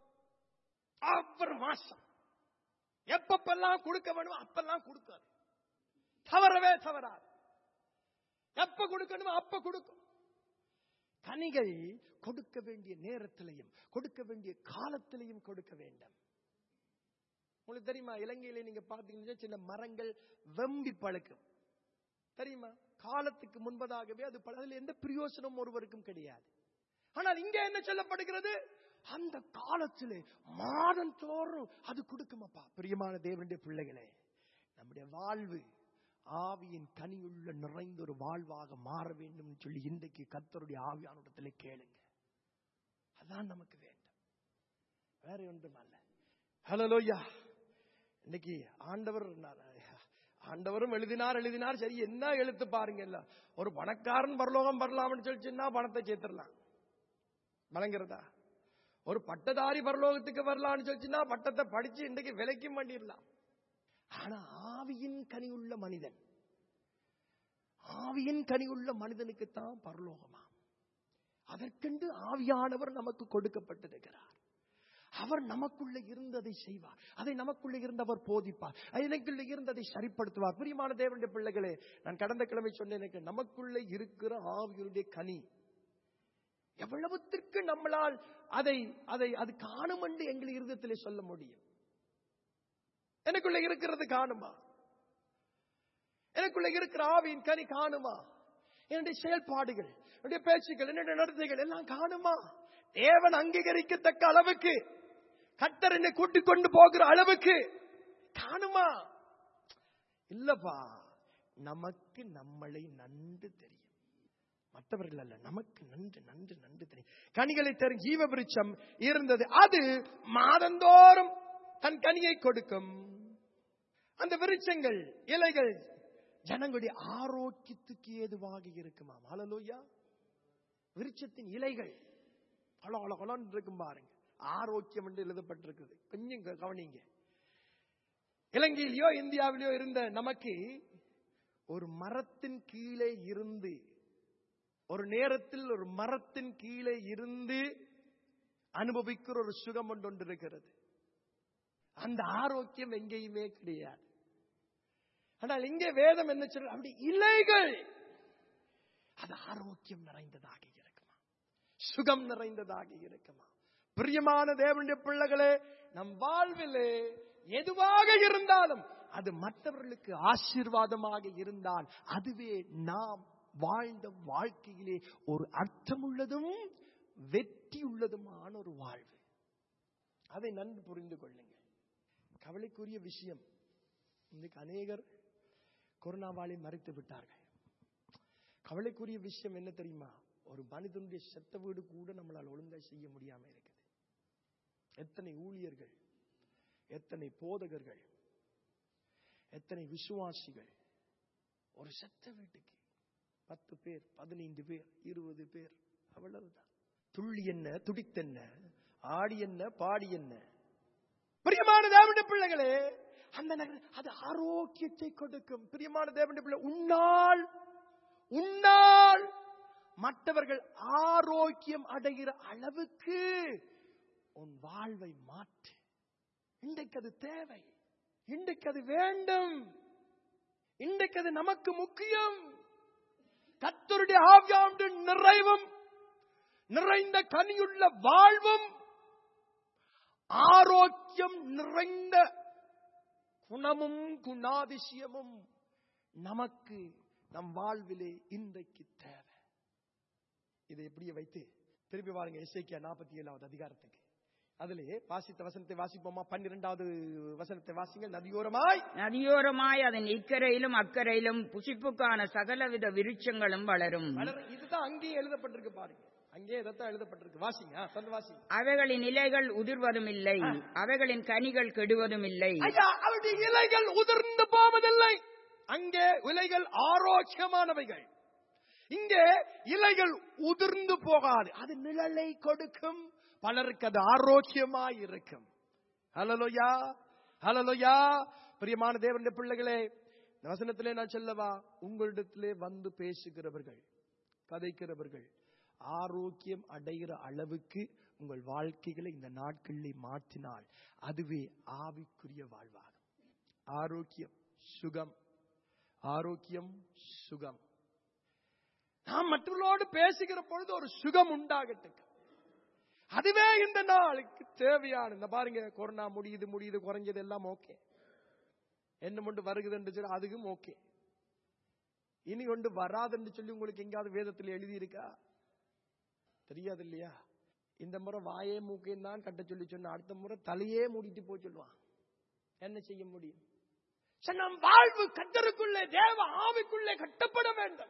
ஒவ்வொரு மாசம் எப்பப்பெல்லாம் கொடுக்க வேணுமோ அப்பெல்லாம் கொடுக்காது தவறவே தவறாது எப்ப கொடுக்கணுமோ அப்ப கொடுக்கும் கனிகள் கொடுக்க வேண்டிய நேரத்திலையும் கொடுக்க வேண்டிய காலத்திலையும் கொடுக்க வேண்டும் உங்களுக்கு தெரியுமா இலங்கையில நீங்க பாத்தீங்கன்னா சில மரங்கள் வெம்பி பழுக்கும் தெரியுமா காலத்துக்கு முன்பதாகவே அது பல- அதுல எந்த பிரயோசனம் ஒருவருக்கும் கிடையாது ஆனால் இங்க என்ன சொல்லப்படுகிறது அந்த காலத்திலே மாதம் தோறும் அது கொடுக்குமப்பா பிரியமான தேவனுடைய பிள்ளைகளே நம்முடைய வாழ்வு ஆவியின் கனியுள்ள நிறைந்த ஒரு வாழ்வாக மாற வேண்டும் சொல்லி இன்றைக்கு கர்த்தருடைய ஆவியானிடத்திலே கேளுங்க அதான் நமக்கு வேண்டும் வேற ஒன்றும் அல்ல ஹலோயா இன்னைக்கு ஆண்டவர் நான் ஆண்டவரும் எழுதினார் எழுதினார் சரி என்ன எழுத்து பாருங்க இல்ல ஒரு பணக்காரன் பரலோகம் வரலாம்னு சொல்லிச்சுன்னா பணத்தை சேர்த்துடலாம் வழங்குறதா ஒரு பட்டதாரி பரலோகத்துக்கு வரலாம்னு சொல்லிச்சுன்னா பட்டத்தை படிச்சு இன்றைக்கு விலைக்கும் பண்ணிடலாம் ஆனா ஆவியின் கனி உள்ள மனிதன் ஆவியின் கனி உள்ள மனிதனுக்கு தான் பரலோகமா அதற்கென்று ஆவியானவர் நமக்கு கொடுக்கப்பட்டிருக்கிறார் அவர் நமக்குள்ள இருந்ததை செய்வார் அதை நமக்குள்ள இருந்தவர் போதிப்பார் எனக்குள்ள இருந்ததை சரிப்படுத்துவார் பிரியமான தேவனுடைய பிள்ளைகளே நான் கடந்த கிழமை சொன்னேன் எனக்கு நமக்குள்ள இருக்கிற ஆவியுடைய கனி எவ்வளவுத்திற்கு நம்மளால் அதை அதை அது காணும் என்று எங்கள் இருதயத்திலே சொல்ல முடியும் எனக்குள்ள இருக்கிறது காணுமா எனக்குள்ள இருக்கிற ஆவியின் கனி காணுமா என்னுடைய செயல்பாடுகள் என்னுடைய பேச்சுக்கள் என்னுடைய நடத்தைகள் எல்லாம் காணுமா தேவன் அங்கீகரிக்கத்தக்க அளவுக்கு கத்தர் என்னை கூட்டிக் கொண்டு போகிற அளவுக்கு காணுமா இல்லப்பா நமக்கு நம்மளை நன்கு தெரியும் மற்றவர்கள் அல்ல நமக்கு நன்று நன்று நன்று தெரியும் கனிகளை தரும் ஜீவ விருட்சம் இருந்தது அது மாதந்தோறும் தன் கனியை கொடுக்கும் அந்த விருட்சங்கள் இலைகள் ஜனங்களுடைய ஆரோக்கியத்துக்கு ஏதுவாக இருக்குமா ஹalleluya விருட்சத்தின் இலைகள் அழ அழ அழன்னு இருக்கும் பாருங்க ஆரோக்கியம் என்று எழுதப்பட்டிருக்குது கொஞ்சம் க- கவனிங்க இலங்கையிலயோ இந்தியாவிலயோ இருந்த நமக்கு ஒரு மரத்தின் கீழே இருந்து ஒரு நேரத்தில் ஒரு மரத்தின் கீழே இருந்து அனுபவிக்கிற ஒரு சுகம் ஒன்று ஒன்று இருக்கிறது அந்த ஆரோக்கியம் எங்கேயுமே கிடையாது ஆனால் இங்கே வேதம் என்ன சொல்ற அப்படி இலைகள் அது ஆரோக்கியம் நிறைந்ததாக இருக்குமா சுகம் நிறைந்ததாக இருக்குமா பிரியமான தேவனுடைய பிள்ளைகளே நம் வாழ்விலே எதுவாக இருந்தாலும் அது மற்றவர்களுக்கு ஆசீர்வாதமாக இருந்தால் அதுவே நாம் வாழ்ந்த வாழ்க்கையிலே ஒரு அர்த்தமுள்ளதும் வெற்றி உள்ளதுமான ஒரு வாழ்வு அதை நன்கு புரிந்து கொள்ளுங்கள் கவலைக்குரிய விஷயம் இன்னைக்கு அநேகர் கொரோனாவாலே மறைத்து விட்டார்கள் கவலைக்குரிய விஷயம் என்ன தெரியுமா ஒரு மனிதனுடைய செத்த வீடு கூட நம்மளால் ஒழுங்கா செய்ய முடியாம இருக்குது எத்தனை ஊழியர்கள் எத்தனை போதகர்கள் எத்தனை விசுவாசிகள் ஒரு செத்த வீட்டுக்கு பத்து பேர் பதினைந்து பேர் இருபது பேர் அவ்வளவுதான் துள்ளி என்ன துடித்தென்ன ஆடி என்ன பாடி என்ன பிரியமான தேவனுடைய பிள்ளைகளே அந்த நகர அது ஆரோக்கியத்தை கொடுக்கும் பிரியமான தேவனுடைய பிள்ளை உன்னால் உன்னால் மற்றவர்கள் ஆரோக்கியம் அடைகிற அளவுக்கு உன் வாழ்வை மாற்று இன்றைக்கு அது தேவை இன்றைக்கு அது வேண்டும் இன்றைக்கு அது நமக்கு முக்கியம் கத்தருடைய ஆவியாண்டு நிறைவும் நிறைந்த கனியுள்ள வாழ்வும் ஆரோக்கியம் நிறைந்த குணமும் குணாதிசயமும் நமக்கு நம் வாழ்விலே இன்றைக்கு தேவை இதை எப்படியே வைத்து திருப்பி பாருங்க இசைக்கியா நாற்பத்தி ஏழாவது அதிகாரத்துக்கு அதிலே வாசித்த வசனத்தை வாசிப்போமா பன்னிரெண்டாவது வசனத்தை வாசிங்கள் நதியோரமாய் நதியோரமாய் அதன் இக்கரையிலும் அக்கரையிலும் புசிப்புக்கான சகலவித விருட்சங்களும் வளரும் வளர- இதுதான் அங்கேயும் எழுதப்பட்டிருக்கு பாருங்க அங்கேயே இதைத்தான் எழுதப்பட்டிருக்கு வாசிங்க ஆ, தொடர்ந்து வாசிங்க அவைகளின் இலைகள் உதிர்வதும் இல்லை அவைகளின் கனிகள் கெடுவதும் இல்லை ஐயா அவருடைய இலைகள் உதிர்ந்து போவதில்லை அங்கே இலைகள் ஆரோக்கியமானவைகள் இங்கே இலைகள் உதிர்ந்து போகாது அது நிழலை கொடுக்கும் பலருக்கு அது ஆரோக்கியமாய் இருக்கும் ஹலலோயா ஹலலோயா பிரியமான தேவனுடைய பிள்ளைகளே இந்த வசனத்திலே நான் சொல்லவா உங்களிடத்திலே வந்து பேசுகிறவர்கள் கதைக்கிறவர்கள் ஆரோக்கியம் அடைகிற அளவுக்கு உங்கள் வாழ்க்கைகளை இந்த நாட்களில் மாற்றினால் அதுவே ஆவிக்குரிய வாழ்வாகும் ஆரோக்கியம் சுகம் ஆரோக்கியம் சுகம் நாம் மற்றவர்களோடு பேசுகிற பொழுது ஒரு சுகம் உண்டாகட்டுங்க அதுவே இந்த நாளுக்கு தேவையான இந்த பாருங்க கொரோனா முடியுது முடியுது குறைஞ்சது எல்லாம் ஓகே என்ன மட்டும் வருகுதுன்னு சொல்லி அதுக்கும் ஓகே இனி ஒன்று வராதுன்னு சொல்லி உங்களுக்கு எங்கேயாவது வேதத்தில் எழுதி இருக்கா தெரியாது இல்லையா இந்த முறை வாயே மூக்கையும் தான் கட்ட சொல்லி சொன்ன அடுத்த முறை தலையே மூடிட்டு போய் சொல்லுவான் என்ன செய்ய முடியும் சரி, நம் வாழ்வு கத்தருக்குள்ளே தேவ ஆவிக்குள்ளே கட்டப்பட வேண்டும்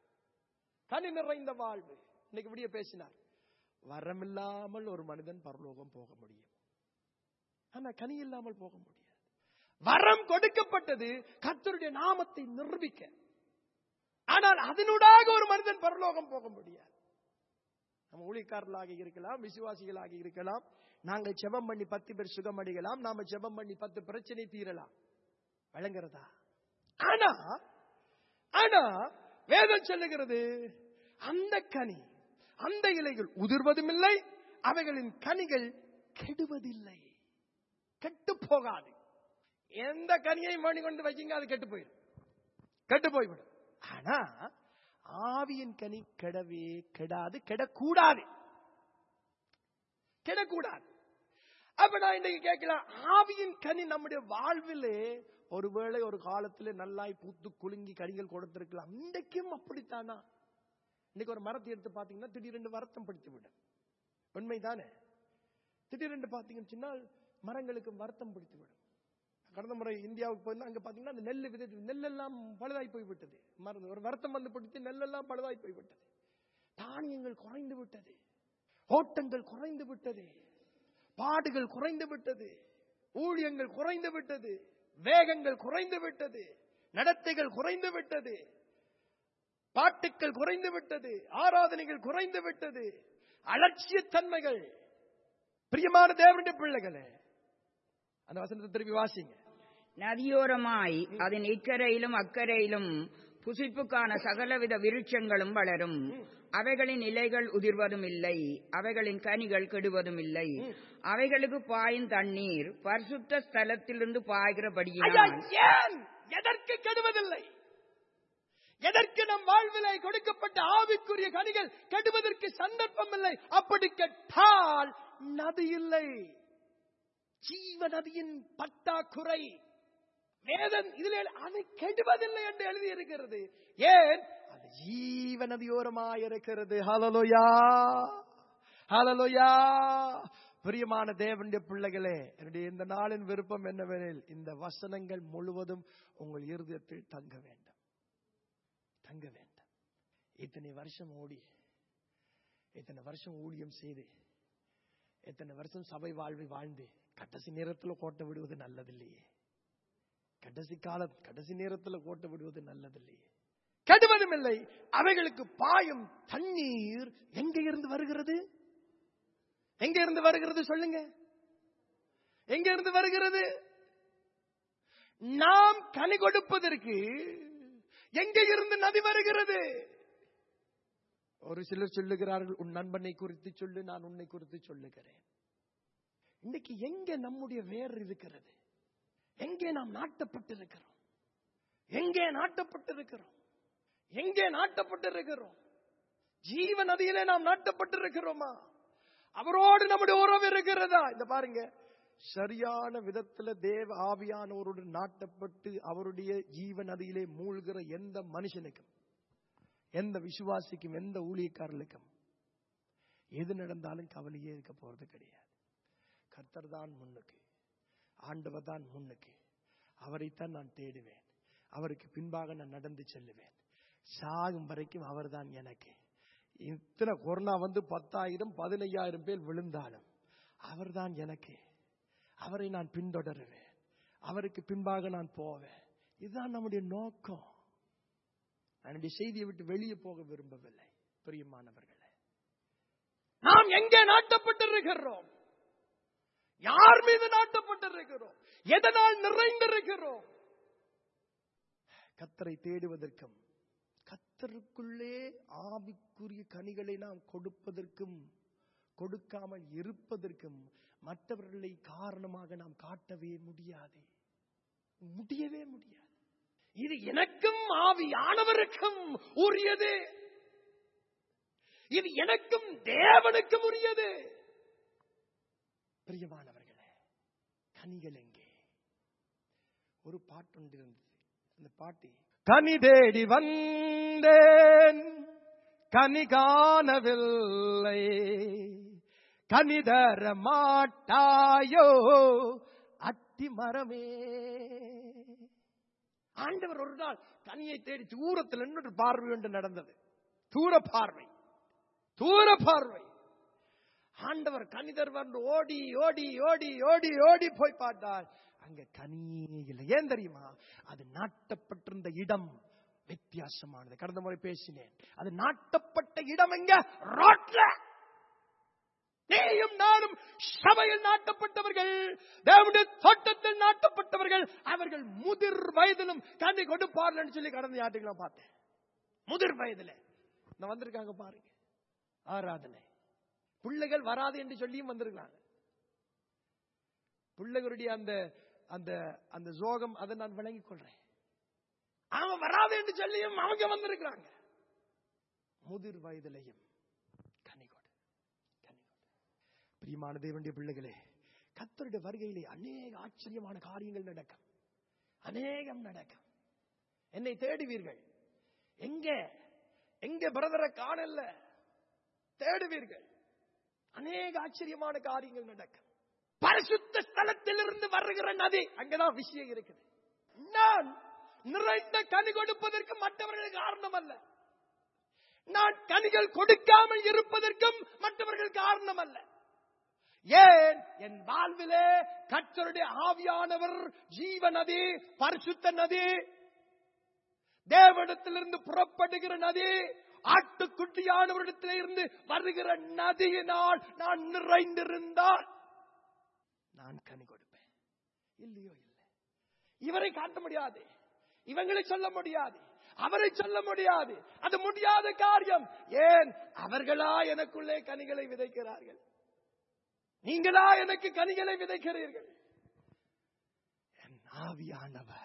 கனி நிறைந்த வாழ்வு இன்னைக்கு விடிய பேசினார் வரமில்லாமல் ஒரு மனிதன் பரலோகம் போக முடியும் ஆனா கனி இல்லாமல் போக முடியாது வரம் கொடுக்கப்பட்டது கர்த்தருடைய நாமத்தை நிரூபிக்க ஆனால் அதனூடாக ஒரு மனிதன் பரலோகம் போக முடியாது நம்ம ஊழியக்காரர்களாக இருக்கலாம் விசுவாசிகளாக இருக்கலாம் நாங்கள் ஜெபம் பண்ணி பத்து பேர் சுகமடையலாம் நாம ஜெபம் பண்ணி பத்து பிரச்சனை தீரலாம் வழங்குறதா ஆனா ஆனா வேதம் சொல்லுகிறது அந்த கனி அந்த இலைகள் உதிர்வதும் இல்லை அவைகளின் கனிகள் கெடுவதில்லை கெட்டு போகாது எந்த கனியையும் மணி கொண்டு வச்சீங்க அது கெட்டு போயிடும் கெட்டு போய்விடும் ஆனா ஆவியின் கனி கெடவே கெடாது கெடக்கூடாது கெடக்கூடாது அப்ப நான் இன்னைக்கு கேட்கலாம் ஆவியின் கனி நம்முடைய வாழ்விலே ஒருவேளை ஒரு காலத்துல நல்லாய் பூத்து குலுங்கி கனிகள் கொடுத்திருக்கலாம் இன்றைக்கும் அப்படித்தானா இன்னைக்கு ஒரு மரத்தை எடுத்து பாத்தீங்கன்னா திடீரென்று வருத்தம் பிடித்து விடும் உண்மைதானே திடீரென்று பாத்தீங்கன்னு சொன்னால் மரங்களுக்கு வருத்தம் பிடித்து விடும் கடந்த முறை இந்தியாவுக்கு போயிருந்தா அங்க பாத்தீங்கன்னா அந்த நெல் விதை நெல்லெல்லாம் பழுதாய் போய் விட்டது மருந்து ஒரு வருத்தம் வந்து பிடித்து நெல்லெல்லாம் பழுதாய் போய் விட்டது தானியங்கள் குறைந்து விட்டது ஓட்டங்கள் குறைந்து விட்டது பாடுகள் குறைந்து விட்டது ஊழியங்கள் குறைந்து விட்டது வேகங்கள் குறைந்து விட்டது நடத்தைகள் குறைந்து விட்டது பாட்டுக்கள் குறைந்து விட்டது ஆராதனைகள் குறைந்து விட்டது அலட்சியத்தன்மைகள் பிரியமான தேவனுடைய பிள்ளைகளே அந்த வசனத்தை திருப்பி வாசிங்க நதியோரமாய் அதன் இக்கரையிலும் அக்கரையிலும் புசிப்புக்கான சகலவித விருட்சங்களும் வளரும் அவைகளின் இலைகள் உதிர்வதும் இல்லை அவைகளின் கனிகள் கெடுவதும் இல்லை அவைகளுக்கு பாயும் தண்ணீர் பரிசுத்த ஸ்தலத்திலிருந்து ஐயா பாய்கிறபடியினால் ஏன் எதற்கு கெடுவதில்லை எதற்கு நம் வாழ்விலை கொடுக்கப்பட்ட ஆவிக்குரிய கனிகள் கெடுவதற்கு சந்தர்ப்பம் இல்லை அப்படி கெட்டால் நதி இல்லை ஜீவ நதியின் பட்டாக்குறை வேதன் இதில் அது கெடுவதில்லை என்று எழுதி இருக்கிறது ஏன் அது ஜீவ நதியோரமாய் இருக்கிறது ஹலலோயா ஹலலோயா பிரியமான தேவனுடைய பிள்ளைகளே என்னுடைய இந்த நாளின் விருப்பம் என்னவெனில் இந்த வசனங்கள் முழுவதும் உங்கள் இருதயத்தில் தங்க வேண்டும் தங்க வேண்டும் இத்தனை வருஷம் ஓடி இத்தனை வருஷம் ஊழியம் செய்து இத்தனை வருஷம் சபை வாழ்வை வாழ்ந்து கடைசி நேரத்தில் கோட்டை விடுவது நல்லதில்லையே கடைசி காலம் கடைசி நேரத்தில் கோட்டை விடுவது நல்லதில்லையே கெடுவதும் இல்லை அவைகளுக்கு பாயும் தண்ணீர் எங்க இருந்து வருகிறது எங்க இருந்து வருகிறது சொல்லுங்க எங்க இருந்து வருகிறது நாம் கனி கொடுப்பதற்கு எங்க இருந்து நதி வருகிறது ஒரு சிலர் சொல்லுகிறார்கள் உன் நண்பனை குறித்து சொல்லு நான் உன்னை குறித்து சொல்லுகிறேன் இன்னைக்கு எங்க நம்முடைய வேர் இருக்கிறது எங்கே நாம் நாட்டப்பட்டிருக்கிறோம் எங்கே நாட்டப்பட்டிருக்கிறோம் எங்கே நாட்டப்பட்டிருக்கிறோம் ஜீவ நதியிலே நாம் நாட்டப்பட்டிருக்கிறோமா அவரோடு நம்முடைய உறவு இருக்கிறதா இந்த பாருங்க சரியான விதத்துல தேவ ஆவியானவரோடு நாட்டப்பட்டு அவருடைய ஜீவ நதியிலே மூழ்கிற எந்த மனுஷனுக்கும் எந்த விசுவாசிக்கும் எந்த ஊழியக்காரர்களுக்கும் எது நடந்தாலும் கவலையே இருக்க போறது கிடையாது கர்த்தர் தான் முன்னுக்கு ஆண்டவர் தான் முன்னுக்கு அவரைத்தான் நான் தேடுவேன் அவருக்கு பின்பாக நான் நடந்து செல்லுவேன் சாகும் வரைக்கும் அவர்தான் எனக்கு இத்தனை கொரோனா வந்து பத்தாயிரம் பதினையாயிரம் பேர் விழுந்தாலும் அவர்தான் எனக்கு அவரை நான் பின்தொடருவேன் அவருக்கு பின்பாக நான் போவேன் இதுதான் நம்முடைய நோக்கம் நான் இந்த செய்தியை விட்டு வெளியே போக விரும்பவில்லை பிரியமானவர்களே நாம் எங்கே நாட்டப்பட்டிருக்கிறோம் யார் மீது நாட்டப்பட்டிருக்கிறோம் எதனால் நிறைந்திருக்கிறோம் கத்தரை தேடுவதற்கும் கத்தருக்குள்ளே ஆவிக்குரிய கனிகளை நாம் கொடுப்பதற்கும் கொடுக்காமல் இருப்பதற்கும் மற்றவர்களை காரணமாக நாம் காட்டவே முடியாது முடியவே முடியாது இது எனக்கும் ஆவியானவருக்கும் உரியது இது எனக்கும் தேவனுக்கும் உரியது பிரியமானவர்களே கனிகள் எங்கே ஒரு பாட்டு ஒன்று இருந்தது அந்த பாட்டு கனி தேடி வந்தேன் கனி காணவில்லை கனி தர மாட்டாயோ அத்தி மரமே ஆண்டவர் ஒரு நாள் கனியை தேடி தூரத்தில் நின்று பார்வை ஒன்று நடந்தது தூர பார்வை தூர பார்வை ஆண்டவர் கனி தருவார் ஓடி ஓடி ஓடி ஓடி ஓடி போய் பார்த்தார் அங்க கனியே இல்லை ஏன் தெரியுமா அது நாட்டப்பட்டிருந்த இடம் வித்தியாசமானது கடந்த முறை பேசினேன் அது நாட்டப்பட்ட இடம் எங்க ரோட்ல நீயும் நானும் சபையில் நாட்டப்பட்டவர்கள் தேவனுடைய தோட்டத்தில் நாட்டப்பட்டவர்கள் அவர்கள் முதிர் வயதிலும் கனி கொடுப்பார்கள் சொல்லி கடந்த யாட்டுகளை பார்த்தேன் முதிர் வயதுல நான் வந்திருக்காங்க பாருங்க ஆராதனை பிள்ளைகள் வராது என்று சொல்லியும் வந்திருக்காங்க பிள்ளைகளுடைய அந்த அந்த அந்த ஜோகம் அதை நான் விளங்கிக் கொள்றேன் அவன் வராது என்று சொல்லியும் அவங்க வந்திருக்கிறாங்க முதிர் வயதிலையும் கனிகொடு கனிகொடு பிரியமான தேவனுடைய பிள்ளைகளே கத்தருடைய வருகையிலே அநேக ஆச்சரியமான காரியங்கள் நடக்கும் அநேகம் நடக்கும் என்னை தேடுவீர்கள் எங்க எங்க பிரதரை காணல தேடுவீர்கள் அநேக ஆச்சரியமான காரியங்கள் நடக்கும் பரிசுத்த ஸ்தலத்திலிருந்து வருகிற நதி அங்கதான் விஷயம் இருக்குது நான் நிறைந்த கனி கொடுப்பதற்கு மற்றவர்கள் காரணம் அல்ல நான் கனிகள் கொடுக்காமல் இருப்பதற்கும் மற்றவர்கள் காரணம் அல்ல ஏன் என் வாழ்விலே கற்றருடைய ஆவியானவர் ஜீவ நதி பரிசுத்த நதி தேவனிடத்திலிருந்து புறப்படுகிற நதி ஆட்டுக்குட்டியானவரிடத்தில் இருந்து வருகிற நதியினால் நான் நிறைந்திருந்தால் நான் கனி கொடுப்பேன் இல்லையோ இல்லை இவரை காட்ட முடியாது இவங்களை சொல்ல முடியாது அவரை சொல்ல முடியாது அது முடியாத காரியம் ஏன் அவர்களா எனக்குள்ளே கனிகளை விதைக்கிறார்கள் நீங்களா எனக்கு கனிகளை விதைக்கிறீர்கள் என் ஆவியானவர்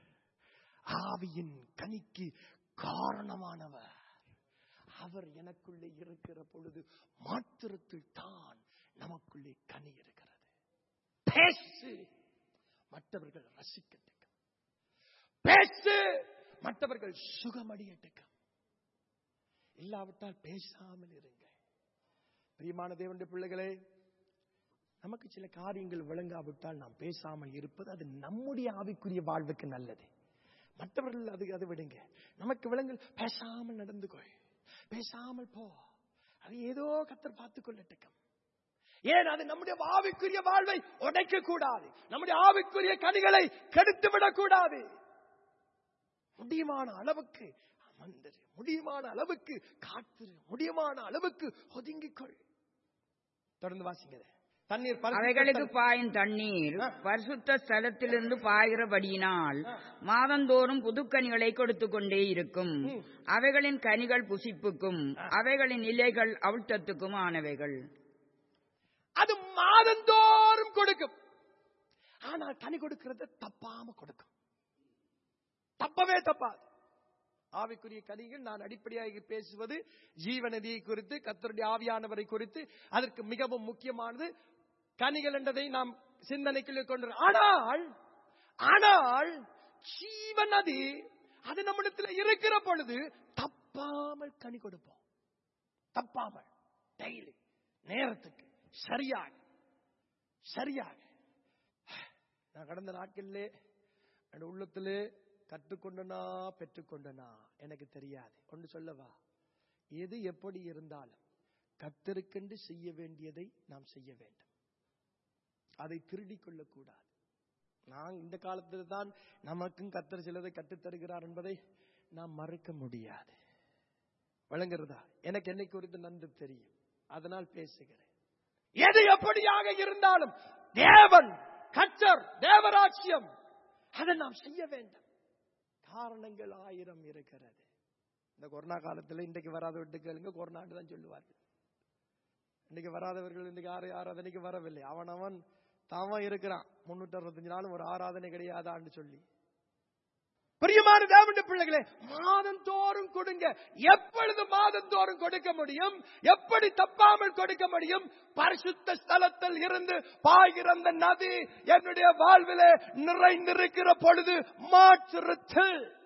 ஆவியின் கனிக்கு காரணமானவர் அவர் எனக்குள்ளே இருக்கிற பொழுது மாத்திரத்தில் தான் நமக்குள்ளே கனி இருக்கிறது பேசு மற்றவர்கள் ரசிக்கட்டுக்கும் பேசு மற்றவர்கள் சுகமடியட்டுக்கும் இல்லாவிட்டால் பேசாமல் இருங்கள் பிரியமான தேவனுடைய பிள்ளைகளே நமக்கு சில காரியங்கள் விளங்காவிட்டால் நாம் பேசாமல் இருப்பது அது நம்முடைய ஆவிக்குரிய வாழ்வுக்கு நல்லது மற்றவர்கள் அது அதை விடுங்க நமக்கு விலங்குகள் பேசாமல் நடந்து கொள் பேசாமல் போ அது ஏதோ கத்தர் பார்த்துக் கொள்ளட்டுக்கும் ஏன் அது நம்முடைய ஆவிக்குரிய வாழ்வை உடைக்க கூடாது நம்முடைய ஆவிக்குரிய கனிகளை கெடுத்து விடக்கூடாது முடியுமான அளவுக்கு அமர்ந்திரு முடியுமான அளவுக்கு காத்திரு முடியுமான அளவுக்கு ஒதுங்கிக்கொள் தொடர்ந்து வாசிங்க தண்ணீர் பரிசுத்த அவைகளுக்கு ஸ்தலம். பாயும் தண்ணீர் ஆ. பரிசுத்த ஸ்தலத்திலிருந்து பாய்கிறபடியினால் மாதந்தோறும் புதுக்கனிகளை கொடுத்து கொண்டே இருக்கும் ம். அவைகளின் கனிகள் புசிப்புக்கும் அவைகளின் இலைகள் அவிழ்த்தத்துக்கும் ஆனவைகள் அது மாதந்தோறும் கொடுக்கும் ஆனால் கனி கொடுக்கிறது தப்பாம கொடுக்கும் தப்பவே தப்பாது ஆவிக்குரிய கனிகள் நான் அடிப்படையாக பேசுவது ஜீவநதியை குறித்து கத்தருடைய ஆவியானவரை குறித்து அதற்கு மிகவும் முக்கியமானது கனிகள் என்றதை நாம் சிந்தனைக்குள்ளே கொண்டு ஆனால் ஆனால் ஜீவநதி அது நம்மிடத்தில் இருக்கிற பொழுது தப்பாமல் கனி கொடுப்போம் தப்பாமல் டெய்லி நேரத்துக்கு சரியாக சரியாக நான் கடந்த நாட்களிலே என் உள்ளத்திலே கற்றுக்கொண்டனா பெற்றுக்கொண்டனா எனக்கு தெரியாது ஒன்று சொல்லவா எது எப்படி இருந்தாலும் கத்தருக்கென்று செய்ய வேண்டியதை நாம் செய்ய வேண்டும் அதை திருடிக் கொள்ளக்கூடாது நான் இந்த காலத்தில் தான் நமக்கும் கத்தர் சிலதை கற்றுத் தருகிறார் என்பதை நாம் மறுக்க முடியாது வழங்குறதா எனக்கு என்னை குறித்து நன்கு தெரியும் அதனால் பேசுகிறேன் எது எப்படியாக இருந்தாலும் தேவன் கச்சர் தேவராட்சியம் அதை நாம் செய்ய வேண்டும் காரணங்கள் ஆயிரம் இருக்கிறது இந்த கொரோனா காலத்துல இன்றைக்கு வராத வீட்டுகளுங்க கொரோனான்னு தான் சொல்லுவார்கள் இன்னைக்கு வராதவர்கள் இன்னைக்கு ஆறு ஆராதனைக்கு வரவில்லை அவன் அவன் தாவன் இருக்கிறான் முன்னூத்தி அறுபத்தஞ்சு நாளும் ஒரு ஆராதனை கிடையாதான்னு சொல்லி பிரியமான தேவனுடைய பிள்ளைகளே மாதந்தோறும் கொடுங்க எப்பொழுது மாதந்தோறும் கொடுக்க முடியும் எப்படி தப்பாமல் கொடுக்க முடியும் பரிசுத்த ஸ்தலத்தில் இருந்து பாய்கிற அந்த நதி என்னுடைய வாழ்விலே நிறைந்திருக்கிற பொழுது மாற்றுறது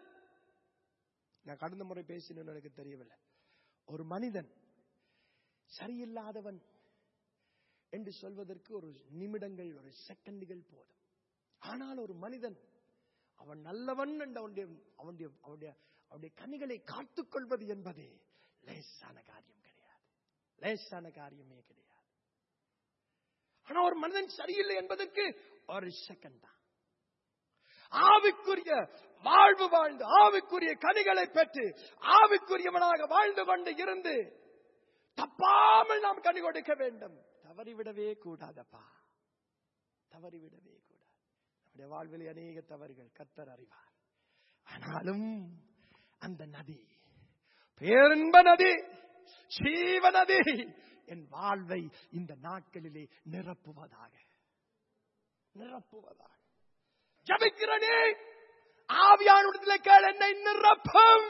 நான் கடந்த முறை பேசினேன்னு எனக்கு தெரியவில்லை ஒரு மனிதன் சரியில்லாதவன் என்று சொல்வதற்கு ஒரு நிமிடங்கள் ஒரு செகண்டுகள் போதும் ஆனால் ஒரு மனிதன் அவன் நல்லவன் என்று அவனுடைய அவனுடைய அவனுடைய அவனுடைய கனிகளை காத்துக் கொள்வது என்பது லேசான காரியம் கிடையாது லேசான காரியமே கிடையாது ஆனா ஒரு மனிதன் சரியில்லை என்பதற்கு ஒரு செகண்ட் தான் ஆவிக்குரிய வாழ்வு வாழ்ந்து ஆவிக்குரிய கனிகளை பெற்று ஆவிக்குரியவனாக வாழ்ந்து கொண்டு இருந்து தப்பாமல் நாம் கனி கொடுக்க வேண்டும் தவறிவிடவே கூடாதப்பா தவறிவிடவே கூடாது நம்முடைய வாழ்வில் அநேக தவறுகள் கத்தர் அறிவார் ஆனாலும் அந்த நதி பேரின்ப நதி ஜீவ நதி என் வாழ்வை இந்த நாட்களிலே நிரப்புவதாக நிரப்புவதாக ஜபிக்கிறனே ஆவியானுடத்தில் கேள் என்னை நிரப்பும்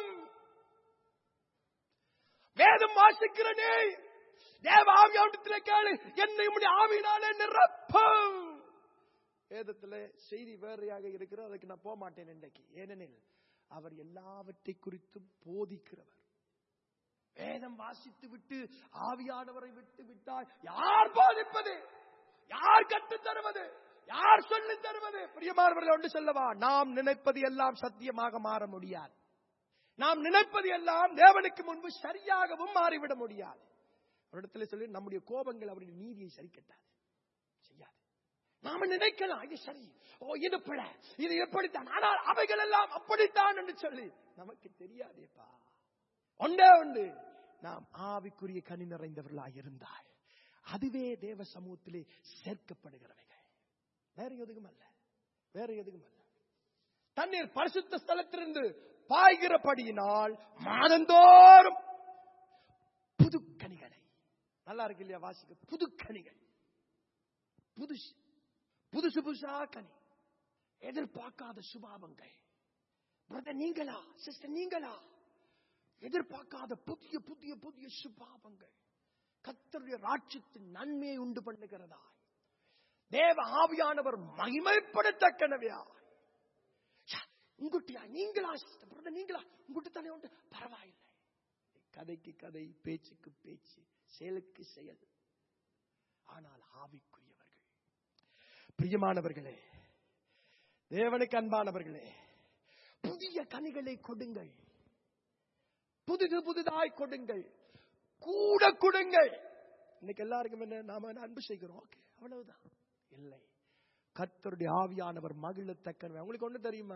வேதம் வாசிக்கிறனே தேவ ஆவியானுடத்தில் கேளு என்னை உடைய ஆவியினாலே நிரப்பும் வேதத்துல செய்தி வேறையாக இருக்கிறது அதுக்கு நான் போக மாட்டேன் இன்றைக்கு ஏனெனில் அவர் எல்லாவற்றை குறித்தும் போதிக்கிறவர் வேதம் வாசித்து விட்டு ஆவியானவரை விட்டு விட்டால் யார் போதிப்பது யார் கற்றுத் தருவது யார் சொல்லித் தருவது பிரியமானவர்கள் ஒன்று சொல்லவா நாம் நினைப்பது எல்லாம் சத்தியமாக மாற முடியாது நாம் நினைப்பது எல்லாம் தேவனுக்கு முன்பு சரியாகவும் மாறிவிட முடியாது ஒரு இடத்துல சொல்லி நம்முடைய கோபங்கள் அவருடைய நீதியை சரி கட்டாது செய்யாது நாம நினைக்கலாம் இது சரி ஓ இது பிழ இது எப்படித்தான் ஆனால் அவைகள் எல்லாம் அப்படித்தான் என்று சொல்லி நமக்கு தெரியாதேப்பா ஒன்றே ஒன்று நாம் ஆவிக்குரிய கனி நிறைந்தவர்களாக இருந்தால் அதுவே தேவ சமூகத்திலே சேர்க்கப்படுகிறவைகள் வேற எதுவும் அல்ல வேற எதுவும் அல்ல தண்ணீர் பரிசுத்த ஸ்தலத்திலிருந்து பாய்கிறபடியினால் மாதந்தோறும் புது கனிகளை நல்லா இருக்கு இல்லையா வாசிக்க புது கனிகள் புதுசு புதுசு புதுசா கனி எதிர்பார்க்காத சுபாவங்கள் பிரதர் நீங்களா சிஸ்டர் நீங்களா எதிர்பார்க்காத புதிய புதிய புதிய சுபாவங்கள் கத்தருடைய ராட்சியத்தின் நன்மையை உண்டு பண்ணுகிறதா தேவ ஆவியானவர் மகிமைப்படத்தக்கனவையா உங்குட்டியா நீங்களா sister, brother, நீங்களா உங்குட்டு தானே உண்டு பரவாயில்லை கதைக்கு கதை பேச்சுக்கு பேச்சு செயலுக்கு செயல் ஆனால் ஆவிக்குரியவர்கள் பிரியமானவர்களே தேவனுக்கு அன்பானவர்களே புதிய கனிகளை கொடுங்கள் புதிது புதிதாய் கொடுங்கள் கூட கொடுங்கள் இன்னைக்கு எல்லாருக்கும் என்ன நாம என்ன அன்பு செய்கிறோம் ஓகே அவ்வளவுதான் இல்லை கர்த்தருடைய ஆவியானவர் மகிழத்தக்கன் உங்களுக்கு ஒண்ணு தெரியுமா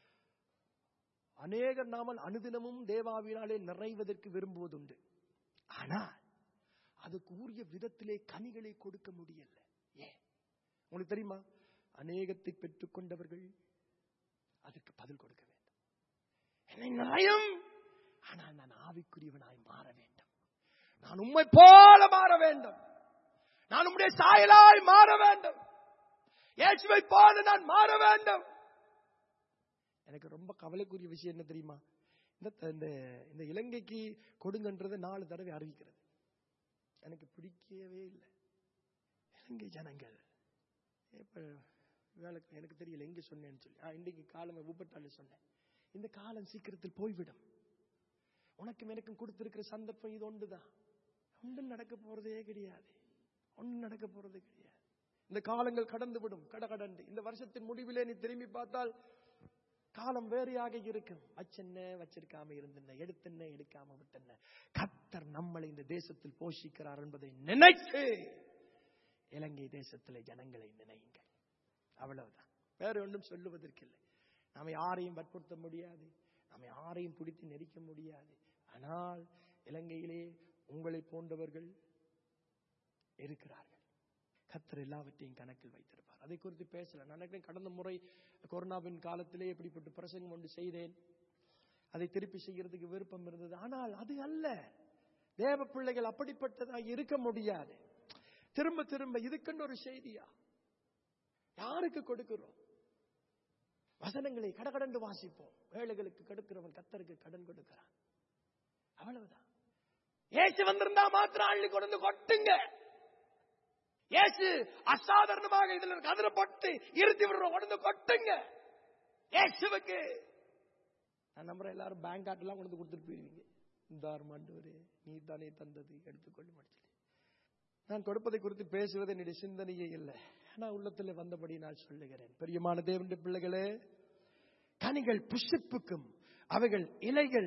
அநேகர் நாமல் அனுதினமும் தேவாவினாலே நிறைவதற்கு விரும்புவதுண்டு ஆனால் அதுக்கு உரிய விதத்திலே கனிகளை கொடுக்க முடியல ஏன் உங்களுக்கு தெரியுமா அநேகத்தை பெற்றுக் கொண்டவர்கள் அதுக்கு பதில் கொடுக்க வேண்டும் என்னை நிறையும் ஆனால் நான் ஆவிக்குரியவனாய் மாற வேண்டும் நான் உண்மை போல மாற வேண்டும் நான் உம்முடைய சாயலாய் மாற வேண்டும் இயேசுவை போல நான் மாற வேண்டும் எனக்கு ரொம்ப கவலைக்குரிய விஷயம் என்ன தெரியுமா இந்த இந்த இந்த இலங்கைக்கு கொடுங்கன்றது நாலு தடவை அறிவிக்கிறது எனக்கு பிடிக்கவே இல்லை இலங்கை ஜனங்கள் இப்ப வேலைக்கு எனக்கு தெரியல எங்க சொன்னேன்னு சொல்லி ஆ, இன்றைக்கு காலம் உப்பட்டால சொன்னேன் இந்த காலம் சீக்கிரத்தில் போய்விடும் உனக்கும் எனக்கும் கொடுத்திருக்கிற சந்தர்ப்பம் இது ஒன்றுதான் ஒன்றும் நடக்க போறதே கிடையாது ஒன்றும் நடக்க போறது கிடையாது இந்த காலங்கள் கடந்து விடும் கடகடண்டு இந்த வருஷத்தின் முடிவிலே நீ திரும்பி பார்த்தால் காலம் வேறையாக இருக்கும் வச்சென்ன வச்சிருக்காம இருந்தென்ன எடுத்தென்ன எடுக்காம விட்டென்ன கத்தர் நம்மளை இந்த தேசத்தில் போஷிக்கிறார் என்பதை நினைத்து இலங்கை தேசத்திலே ஜனங்களை நினையுங்கள் அவ்வளவுதான் வேற ஒன்றும் சொல்லுவதற்கில்லை நாம யாரையும் வற்புறுத்த முடியாது நாம யாரையும் பிடித்து நெரிக்க முடியாது ஆனால் இலங்கையிலே உங்களை போன்றவர்கள் இருக்கிறார்கள் கத்தர் எல்லாவற்றையும் கணக்கில் வைத்திருப்பார் அதை குறித்து பேசல நான் நினைக்கிறேன் கடந்த முறை கொரோனாவின் காலத்திலே எப்படிப்பட்ட பிரசங்கம் ஒன்று செய்தேன் அதை திருப்பி செய்யறதுக்கு விருப்பம் இருந்தது ஆனால் அது அல்ல தேவ பிள்ளைகள் அப்படிப்பட்டதாக இருக்க முடியாது திரும்ப திரும்ப இதுக்குன்னு ஒரு செய்தியா யாருக்கு கொடுக்கிறோம் வசனங்களை கடகடண்டு வாசிப்போம் ஏழைகளுக்கு கொடுக்கிறவன் கத்தருக்கு கடன் கொடுக்கிறான் அவ்வளவுதான் ஏசு வந்திருந்தா மாத்திரம் அள்ளி கொண்டு கொட்டுங்க ஏசு அசாதாரணமாக இதுல கதிரப்பட்டு இருத்தி விடுறோம் கொண்டு கொட்டுங்க ஏசுவுக்கு நான் நம்புறேன் எல்லாரும் பேங்க் கார்டெல்லாம் கொண்டு கொடுத்துட்டு போயிருவீங்க தார்மாண்டவரே நீ தானே தந்தது எடுத்துக்கொள்ள முடிச்சது நான் கொடுப்பதை குறித்து பேசுவது என்னுடைய சிந்தனையே இல்லை நான் உள்ளத்தில் வந்தபடி நான் சொல்லுகிறேன் பெரியமான தேவனுடைய பிள்ளைகளே கனிகள் புஷ்பிப்புக்கும் அவைகள் இலைகள்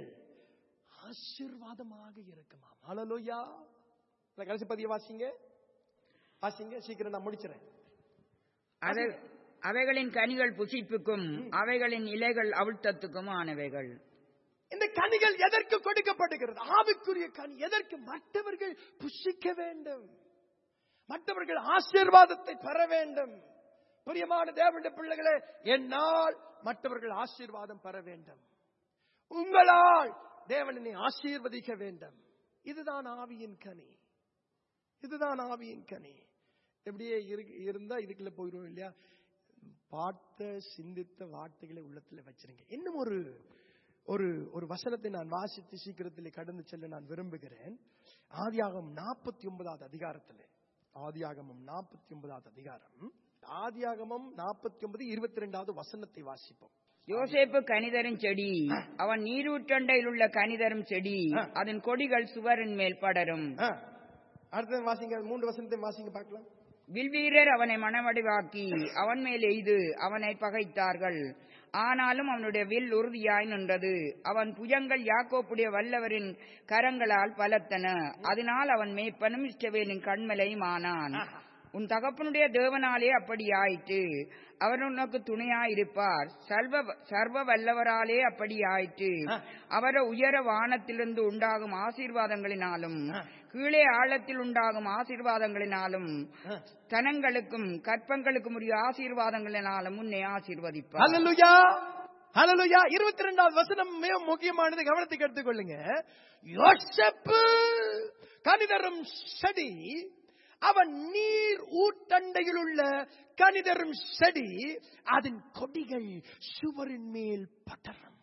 ஆசீர்வாதமாக இருக்குமாம் ஹalleluya இந்த கடைசி பதிய வாசிங்க வாசிங்க சீக்கிரம் நான் முடிச்சிறேன் அவை- அவைகளின் கனிகள் புசிப்புக்கும் அவைகளின் இலைகள் அவிழ்த்தத்துக்கும் ஆனவைகள் இந்த கனிகள் எதற்கு கொடுக்கப்படுகிறது ஆவிக்குரிய கனி எதற்கு மற்றவர்கள் புசிக்க வேண்டும் மற்றவர்கள் ஆசீர்வாதத்தை பெற வேண்டும் பிரியமான தேவனுடைய பிள்ளைகளே என்னால் மற்றவர்கள் ஆசீர்வாதம் பெற வேண்டும் உங்களால் தேவனை ஆசீர்வதிக்க வேண்டும் இதுதான் ஆவியின் கனி இதுதான் ஆவியின் கனி எப்படியே இரு- இருந்தா இதுக்குள்ள போயிடும் இல்லையா பார்த்த சிந்தித்த வார்த்தைகளை உள்ளத்துல வச்சிருங்க இன்னும் ஒரு ஒரு ஒரு வசனத்தை நான் வாசித்து சீக்கிரத்தில் கடந்து செல்ல நான் விரும்புகிறேன் ஆதியாகமம் நாற்பத்தி ஒன்பதாவது அதிகாரத்தில் ஆதியாகமம் நாற்பத்தி ஒன்பதாவது அதிகாரம் ஆதியாகமம் நாற்பத்தி ஒன்பது இருபத்தி ரெண்டாவது வசனத்தை வாசிப்போம் யோசேப்பு கனிதரும் செடி அவன் நீரூற்றண்டையில் உள்ள கனிதரும் செடி ஆ. அதன் கொடிகள் சுவரின் மேல் படரும் ஆ, அடுத்தது வாசிங்க மூன்று வசனத்தை வாசிங்க பார்க்கலாம் வில்வீரர் அவனை மனவடிவாக்கி அவன் மேல் எய்து அவனை பகைத்தார்கள் ஆனாலும் அவனுடைய வில் உறுதியாய் நின்றது அவன் புயங்கள் யாக்கோப்புடைய வல்லவரின் கரங்களால் பலத்தன அதனால் அவன் மேய்ப்பனும் இஷ்டவேலின் கண்மலையும் ஆனான் உன் தகப்பனுடைய தேவனாலே அப்படி ஆயிற்று அவர் உனக்கு துணையாயிருப்பார் சர்வ சர்வ வல்லவராலே அப்படி ஆயிற்று அவர உயர வானத்திலிருந்து உண்டாகும் ஆசீர்வாதங்களினாலும் கீழே ஆழத்தில் உண்டாகும் ஆசீர்வாதங்களினாலும் தனங்களுக்கும் கற்பங்களுக்கும் உரிய ஆசீர்வாதங்களினாலும் உன்னை ஆசீர்வதிப்பார் ஹalleluya ஹalleluya 22வது வசனம் மிக முக்கியமானது கவனத்துக்கு எடுத்துக்கொள்ளுங்க யோசேப்பு கனிதரும் செடி அவன் நீர் ஊட்டண்டையில் உள்ள கனிதரும் செடி அதன் கொடிகள் சுவரின் மேல் படரும்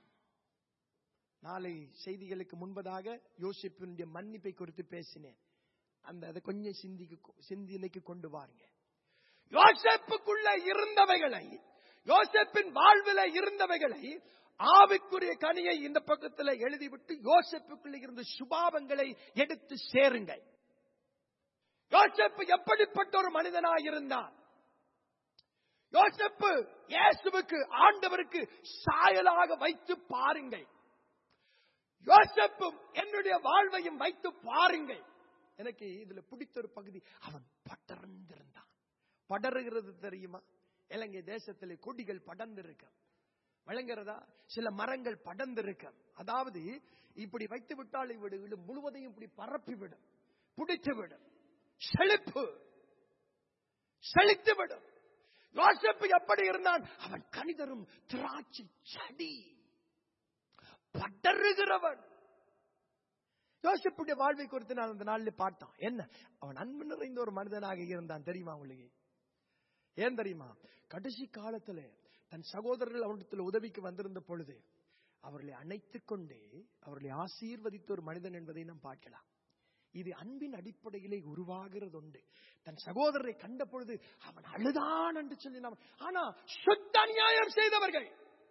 நாளை செய்திகளுக்கு முன்பதாக யோசிப்பினுடைய மன்னிப்பை குறித்து பேசினேன் அந்த அதை கொஞ்சம் சிந்திக்கு சிந்தனைக்கு கொண்டு வாருங்க யோசேப்புக்குள்ள இருந்தவைகளை யோசேப்பின் வாழ்வில இருந்தவைகளை ஆவிக்குரிய கனியை இந்த பக்கத்தில் எழுதிவிட்டு யோசேப்புக்குள்ள இருந்த சுபாவங்களை எடுத்து சேருங்கள் யோசேப்பு எப்படிப்பட்ட ஒரு மனிதனாய் இருந்தார் யோசேப்பு இயேசுவுக்கு ஆண்டவருக்கு சாயலாக வைத்து பாருங்கள் யோசேப்பும் என்னுடைய வாழ்வையும் வைத்து பாருங்கள் எனக்கு இதுல பிடித்த ஒரு பகுதி அவன் படர்ந்திருந்தான் படருகிறது தெரியுமா இலங்கை தேசத்திலே கொடிகள் படர்ந்திருக்க விளங்குறதா சில மரங்கள் படர்ந்திருக்க அதாவது இப்படி வைத்து விட்டால் இவிடு இது முழுவதையும் இப்படி பரப்பி விடும் பிடித்து விடும் செழிப்பு செழித்து விடும் யோசேப்பு எப்படி இருந்தான் அவன் கணிதரும் திராட்சை செடி படருகிறவன் யோசிப்புடைய வாழ்வை குறித்து நான் அந்த நாளில் பார்த்தோம் என்ன அவன் அன்பு நிறைந்த ஒரு மனிதனாக இருந்தான் தெரியுமா உங்களுக்கு ஏன் தெரியுமா கடைசி காலத்துல தன் சகோதரர்கள் அவனிடத்தில் உதவிக்கு வந்திருந்த பொழுது அவர்களை அணைத்துக் கொண்டே அவர்களை ஆசீர்வதித்த ஒரு மனிதன் என்பதை நாம் பார்க்கலாம் இது அன்பின் அடிப்படையிலே உருவாகிறது உண்டு தன் சகோதரரை கண்ட பொழுது அவன் அழுதான் என்று சொல்லி நாம் ஆனா சுத்த அநியாயம் செய்தவர்கள்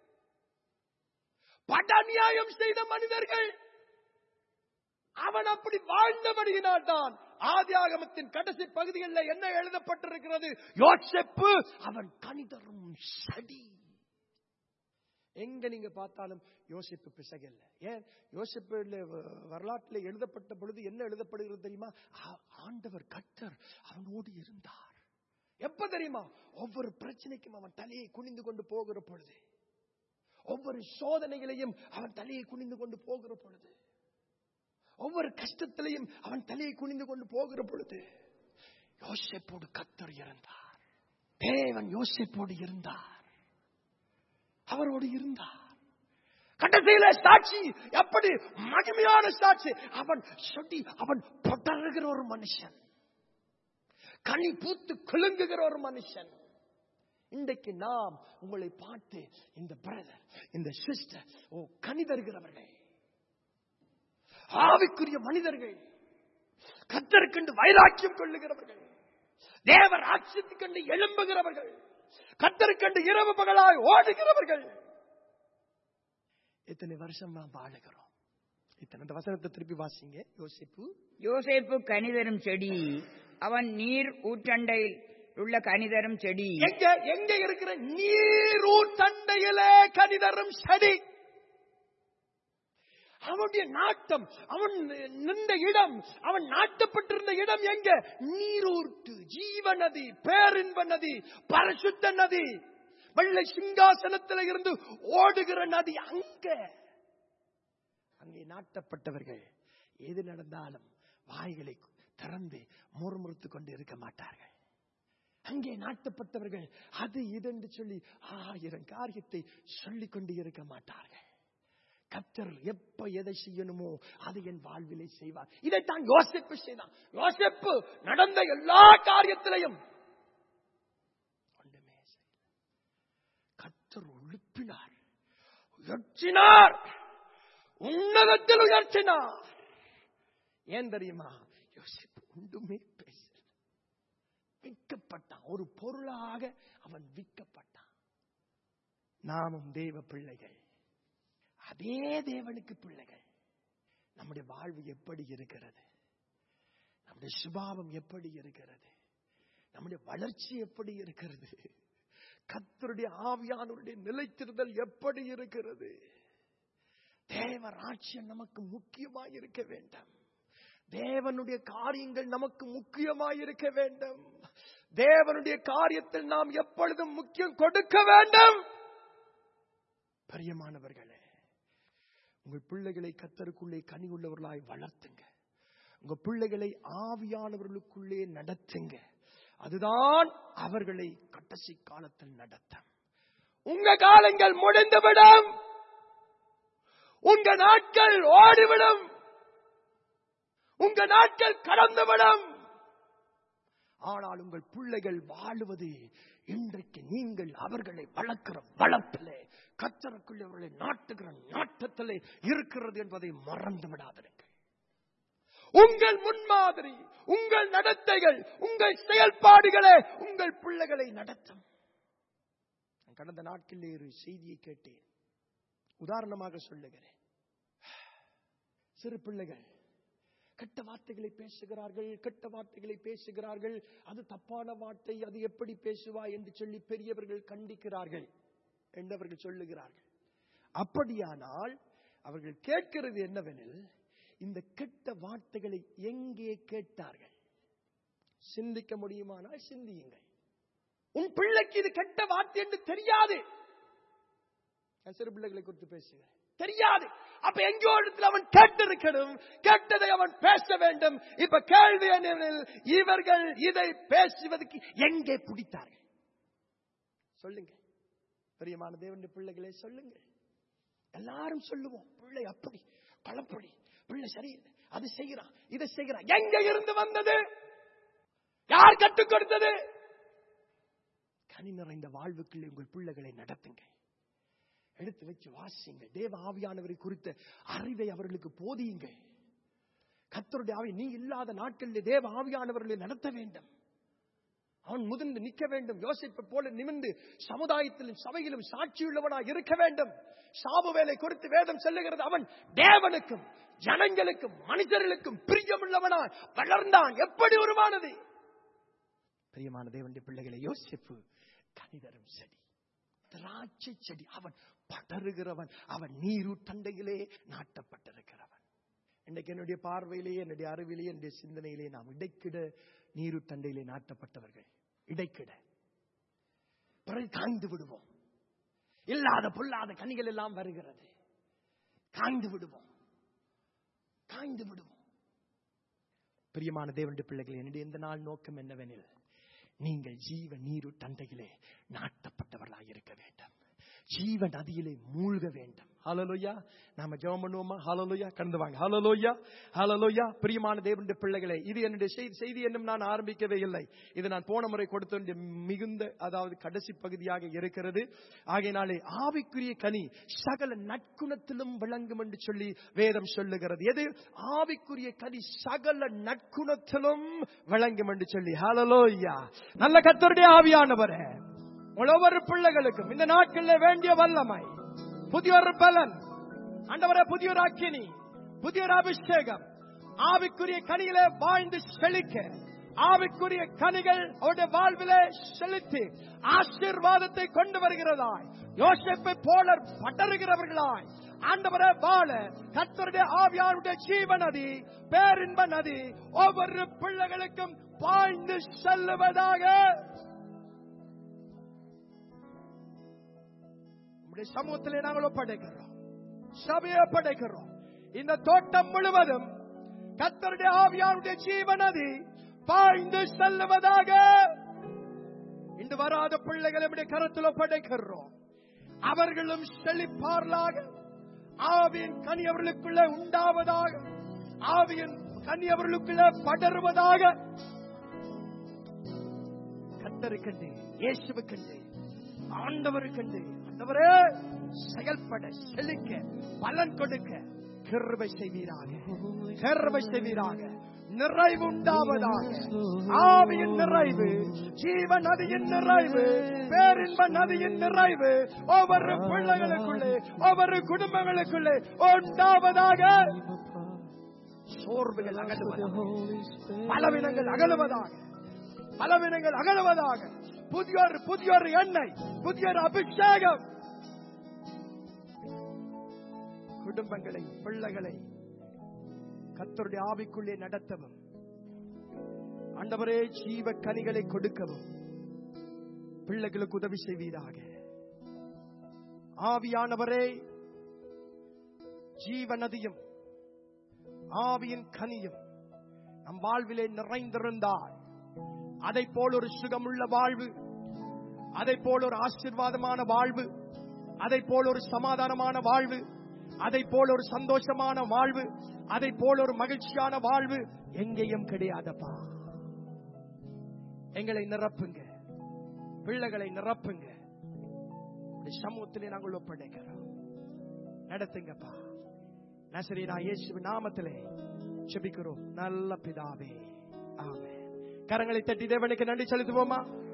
பட அநியாயம் செய்த மனிதர்கள் அவன் அப்படி வாழ்ந்தபடியினால் தான் ஆதியாகமத்தின் கடைசி பகுதிகளில் என்ன எழுதப்பட்டிருக்கிறது யோசேப்பு அவன் கணிதரும் சடி எங்க நீங்க பார்த்தாலும் யோசிப்பு பிசகல்ல ஏன் யோசிப்பு வரலாற்றில் எழுதப்பட்ட பொழுது என்ன எழுதப்படுகிறது தெரியுமா ஆ- ஆண்டவர் கத்தர் அவனோடு இருந்தார் எப்ப தெரியுமா ஒவ்வொரு பிரச்சனைக்கும் அவன் தலையை குனிந்து கொண்டு போகிற பொழுது ஒவ்வொரு சோதனைகளையும் அவன் தலையை குனிந்து கொண்டு போகிற பொழுது ஒவ்வொரு கஷ்டத்திலையும் அவன் தலையை குனிந்து கொண்டு போகிற பொழுது யோசிப்போடு கத்தர் இருந்தார் தேவன் யோசிப்போடு இருந்தார் அவரோடு இருந்தார் கடைசியில சாட்சி எப்படி மகிமையான சாட்சி அவன் சொல்லி அவன் தொடருகிற ஒரு மனுஷன் கனி பூத்து குலுங்குகிற ஒரு மனுஷன் இன்றைக்கு நாம் உங்களை பார்த்து இந்த பிரதர் இந்த சிஸ்டர் ஓ கனி தருகிறவர்கள் ஆவிக்குரிய மனிதர்கள் கத்தருக்கண்டு வைராக்கியம் கொள்ளுகிறவர்கள் தேவர் ஆட்சித்துக்கண்டு எழும்புகிறவர்கள் கத்தருக்கண்டு இரவு பகலாய் ஓடுகிறவர்கள் எத்தனை வருஷம் நாம் வாழுகிறோம் இத்தனை இந்த வசனத்தை திருப்பி வாசிங்க யோசிப்பு யோசேப்பு கனிதரும் செடி அவன் நீர் ஊற்றண்டையில் உள்ள கனிதரும் செடி எங்க எங்க இருக்கிற நீரூர் தண்டையிலே கனிதரும் செடி அவனுடைய நாட்டம் அவன் நின்ற இடம் அவன் நாட்டப்பட்டிருந்த இடம் எங்க நீரூற்று ஜீவ நதி பேரின்ப நதி பரிசுத்த நதி வெள்ளை சிங்காசனத்தில் இருந்து ஓடுகிற நதி அங்க அங்கே நாட்டப்பட்டவர்கள் எது நடந்தாலும் வாய்களை திறந்து முறுமுறுத்துக் கொண்டு இருக்க மாட்டார்கள் அங்கே நாட்டப்பட்டவர்கள் அது இதென்று சொல்லி ஆயிரம் காரியத்தை சொல்லிக் கொண்டு இருக்க மாட்டார்கள் கத்தர் எப்ப எதை செய்யணுமோ அதை என் வாழ்விலே செய்வார் இதைத்தான் யோசிப்பு செய்தான் யோசிப்பு நடந்த எல்லா காரியத்திலையும் ஒன்றுமே செய்யல. கத்தர் எழுப்பினார் உயர்த்தினார் உன்னதத்தில் உயர்த்தினார் ஏன் தெரியுமா யோசிப்பு ஒன்றுமே பேசல விற்கப்பட்டான் ஒரு பொருளாக அவன் விற்கப்பட்டான் நாமும் தேவ பிள்ளைகள் அதே தேவனுக்கு பிள்ளைகள் நம்முடைய வாழ்வு எப்படி இருக்கிறது நம்முடைய சுபாவம் எப்படி இருக்கிறது நம்முடைய வளர்ச்சி எப்படி இருக்கிறது கத்தருடைய ஆவியானவருடைய நிலைத்திருதல் எப்படி இருக்கிறது தேவ ராட்சியம் நமக்கு முக்கியமாய் இருக்க வேண்டும் தேவனுடைய காரியங்கள் நமக்கு முக்கியமாய் இருக்க வேண்டும் தேவனுடைய காரியத்தில் நாம் எப்பொழுதும் முக்கியம் கொடுக்க வேண்டும் பிரியமானவர்களே உங்கள் பிள்ளைகளை கத்தருக்குள்ளே கனி உள்ளவர்களாய் வளர்த்துங்க உங்க பிள்ளைகளை ஆவியானவர்களுக்குள்ளே நடத்துங்க அதுதான் அவர்களை கடைசி காலத்தில் நடத்தும் உங்க காலங்கள் முடிந்துவிடும் உங்க நாட்கள் ஓடிவிடும் உங்க நாட்கள் கடந்துவிடும் ஆனால் உங்கள் பிள்ளைகள் வாழுவது இன்றைக்கு நீங்கள் அவர்களை வளர்க்கிற வளர்ப்பிலே கத்தருக்குள்ளே அவர்களை நாட்டுகிற நாட்டத்திலே இருக்கிறது என்பதை மறந்து விடாதீர்கள் உங்கள் முன்மாதிரி உங்கள் நடத்தைகள் உங்கள் செயல்பாடுகளே உங்கள் பிள்ளைகளை நடத்தும் நான் கடந்த நாட்களில் ஒரு செய்தியை கேட்டேன் உதாரணமாக சொல்லுகிறேன் சிறு பிள்ளைகள் கெட்ட வார்த்தைகளை பேசுகிறார்கள் கெட்ட வார்த்தைகளை பேசுகிறார்கள் அது தப்பான வார்த்தை அது எப்படி பேசுவா என்று சொல்லி பெரியவர்கள் கண்டிக்கிறார்கள் என்றவர்கள் சொல்லுகிறார்கள் அப்படியானால் அவர்கள் கேட்கிறது என்னவெனில் இந்த கெட்ட வார்த்தைகளை எங்கே கேட்டார்கள் சிந்திக்க முடியுமானால் சிந்தியுங்கள் உன் பிள்ளைக்கு இது கெட்ட வார்த்தை என்று தெரியாது நான் சிறு பிள்ளைகளை குறித்து பேசுகிறேன் தெரியாது அப்ப எங்கோ இடத்துல அவன் கேட்டிருக்கணும் கேட்டதை அவன் பேச வேண்டும் இப்ப கேள்வி என்னவெனில் இவர்கள் இதை பேசுவதற்கு எங்கே பிடித்தார்கள் சொல்லுங்க பிரியமான தேவனுடைய பிள்ளைகளே சொல்லுங்க எல்லாரும் சொல்லுவோம் பிள்ளை அப்படி பழப்படி பிள்ளை சரியில்லை அது செய்கிறான் இதை செய்கிறான் எங்க இருந்து வந்தது யார் கற்றுக் கொடுத்தது கனி நிறைந்த வாழ்வுக்குள்ளே உங்கள் பிள்ளைகளை நடத்துங்க எடுத்து வச்சு வாசிங்க தேவ ஆவியானவரை குறித்த அறிவை அவர்களுக்கு போதியுங்க கத்தருடைய ஆவி நீ இல்லாத நாட்களில் தேவ ஆவியானவர்களை நடத்த வேண்டும் அவன் முதிர்ந்து நிற்க வேண்டும் யோசிப்பை போல நிமிர்ந்து சமுதாயத்திலும் சபையிலும் சாட்சியுள்ளவனாய் இருக்க வேண்டும் சாபுவேலை குறித்து வேதம் சொல்லுகிறது அவன் தேவனுக்கும் ஜனங்களுக்கும் மனிதர்களுக்கும் பிரியமுள்ளவனாய் வளர்ந்தான் எப்படி உருவானது பிரியமான தேவனுடைய பிள்ளைகளை யோசிப்பு கனிதரும் செடி திராட்சை செடி அவன் படருகிறவன் அவன் நீரூட்டண்டையிலே நாட்டப்பட்டிருக்கிறவன் இன்றைக்கு என்னுடைய பார்வையிலே என்னுடைய அறிவிலே என்னுடைய சிந்தனையிலே நாம் இடைக்கிட நீரூட்டண்டையிலே நாட்டப்பட்டவர்கள் இடைக்கிட பிறகு காய்ந்து விடுவோம் இல்லாத பொல்லாத கனிகள் எல்லாம் வருகிறது காய்ந்து விடுவோம் காய்ந்து விடுவோம் பிரியமான தேவனுடைய பிள்ளைகள் என்னுடைய இந்த நாள் நோக்கம் என்னவெனில் நீங்கள் ஜீவ நீரு தண்டையிலே நாட்டப்பட்டவர்களாக இருக்க வேண்டும் ஜீவ நதியிலே மூழ்க வேண்டும் ஹalleluya நாம ஜெபம் பண்ணுவோமா ஹalleluya கடந்து வாங்க ஹalleluya ஹalleluya பிரியமான தேவனுடைய பிள்ளைகளே இது என்னுடைய செய்தி செய்தி என்னும் நான் ஆரம்பிக்கவே இல்லை இது நான் போன முறை கொடுத்த வேண்டிய மிகுந்த அதாவது கடைசி பகுதியாக இருக்கிறது ஆகையினாலே ஆவிக்குரிய கனி சகல நற்குணத்திலும் விளங்கும் என்று சொல்லி வேதம் சொல்லுகிறது எது ஆவிக்குரிய கனி சகல நற்குணத்திலும் விளங்கும் என்று சொல்லி ஹalleluya நல்ல கர்த்தருடைய ஆவியானவரே உங்கள் ஒவ்வொரு பிள்ளைகளுக்கும் இந்த நாட்களில் வேண்டிய வல்லமை புதிய ஒரு பலன் ஆண்டவரே புதிய ஒரு அக்கினி புதிய ஒரு அபிஷேகம் ஆவிக்குரிய கனியிலே வாழ்ந்து செழிக்க ஆவிக்குரிய கனிகள் அவருடைய வாழ்விலே செலுத்தி ஆசீர்வாதத்தை கொண்டு வருகிறதாய் யோசிப்பை போல படருகிறவர்களாய் ஆண்டவரே வாழ கர்த்தருடைய ஆவியாருடைய ஜீவ நதி பேரின்ப நதி ஒவ்வொரு பிள்ளைகளுக்கும் பாய்ந்து செல்லுவதாக உம்முடைய சமூகத்திலே நாங்கள் ஒப்படைக்கிறோம் சபையை ஒப்படைக்கிறோம் இந்த தோட்டம் முழுவதும் கத்தருடைய ஆவியாருடைய ஜீவனதி பாய்ந்து செல்லுவதாக இன்று வராத பிள்ளைகளை நம்முடைய கருத்தில் ஒப்படைக்கிறோம் அவர்களும் செழிப்பார்களாக ஆவியின் கனி அவர்களுக்குள்ளே உண்டாவதாக ஆவியின் கனி அவர்களுக்குள்ளே படருவதாக கத்தருக்கண்டு இயேசுவுக்கண்டு ஆண்டவருக்கண்டு ஆண்டவரே செயல்பட செழிக்க பலன் கொடுக்க கிருபை செய்வீராக கிருபை செய்வீராக நிறைவு உண்டாவதாக ஆவியின் நிறைவு ஜீவ நதியின் நிறைவு பேரின்ப நதியின் நிறைவு ஒவ்வொரு பிள்ளைகளுக்குள்ளே ஒவ்வொரு குடும்பங்களுக்குள்ளே உண்டாவதாக சோர்வுகள் அகலுவதாக பலவீனங்கள் அகலுவதாக பலவீனங்கள் அகலுவதாக புதிய ஒரு புதிய ஒரு எண்ணெய் புதிய ஒரு அபிஷேகம் குடும்பங்களை பிள்ளைகளை கத்தருடைய ஆவிக்குள்ளே நடத்தவும் ஆண்டவரே ஜீவ கனிகளை கொடுக்கவும் பிள்ளைகளுக்கு உதவி செய்வீராக ஆவியானவரே ஜீவ நதியும் ஆவியின் கனியும் நம் வாழ்விலே நிறைந்திருந்தால் அதை போல் ஒரு சுகமுள்ள வாழ்வு அதை போல் ஒரு ஆசீர்வாதமான வாழ்வு அதை போல் ஒரு சமாதானமான வாழ்வு அதை போல் ஒரு சந்தோஷமான வாழ்வு அதை போல் ஒரு மகிழ்ச்சியான வாழ்வு எங்கேயும் கிடையாதப்பா எங்களை நிரப்புங்க பிள்ளைகளை நிரப்புங்க உம்முடைய சமூகத்திலே நாங்கள் ஒப்படைக்கிறோம் நடத்துங்கப்பா நசரி நான் இயேசு நாமத்திலே செபிக்கிறோம் நல்ல பிதாவே ஆமென் கரங்களை தட்டி தேவனுக்கு நன்றி செலுத்துவோமா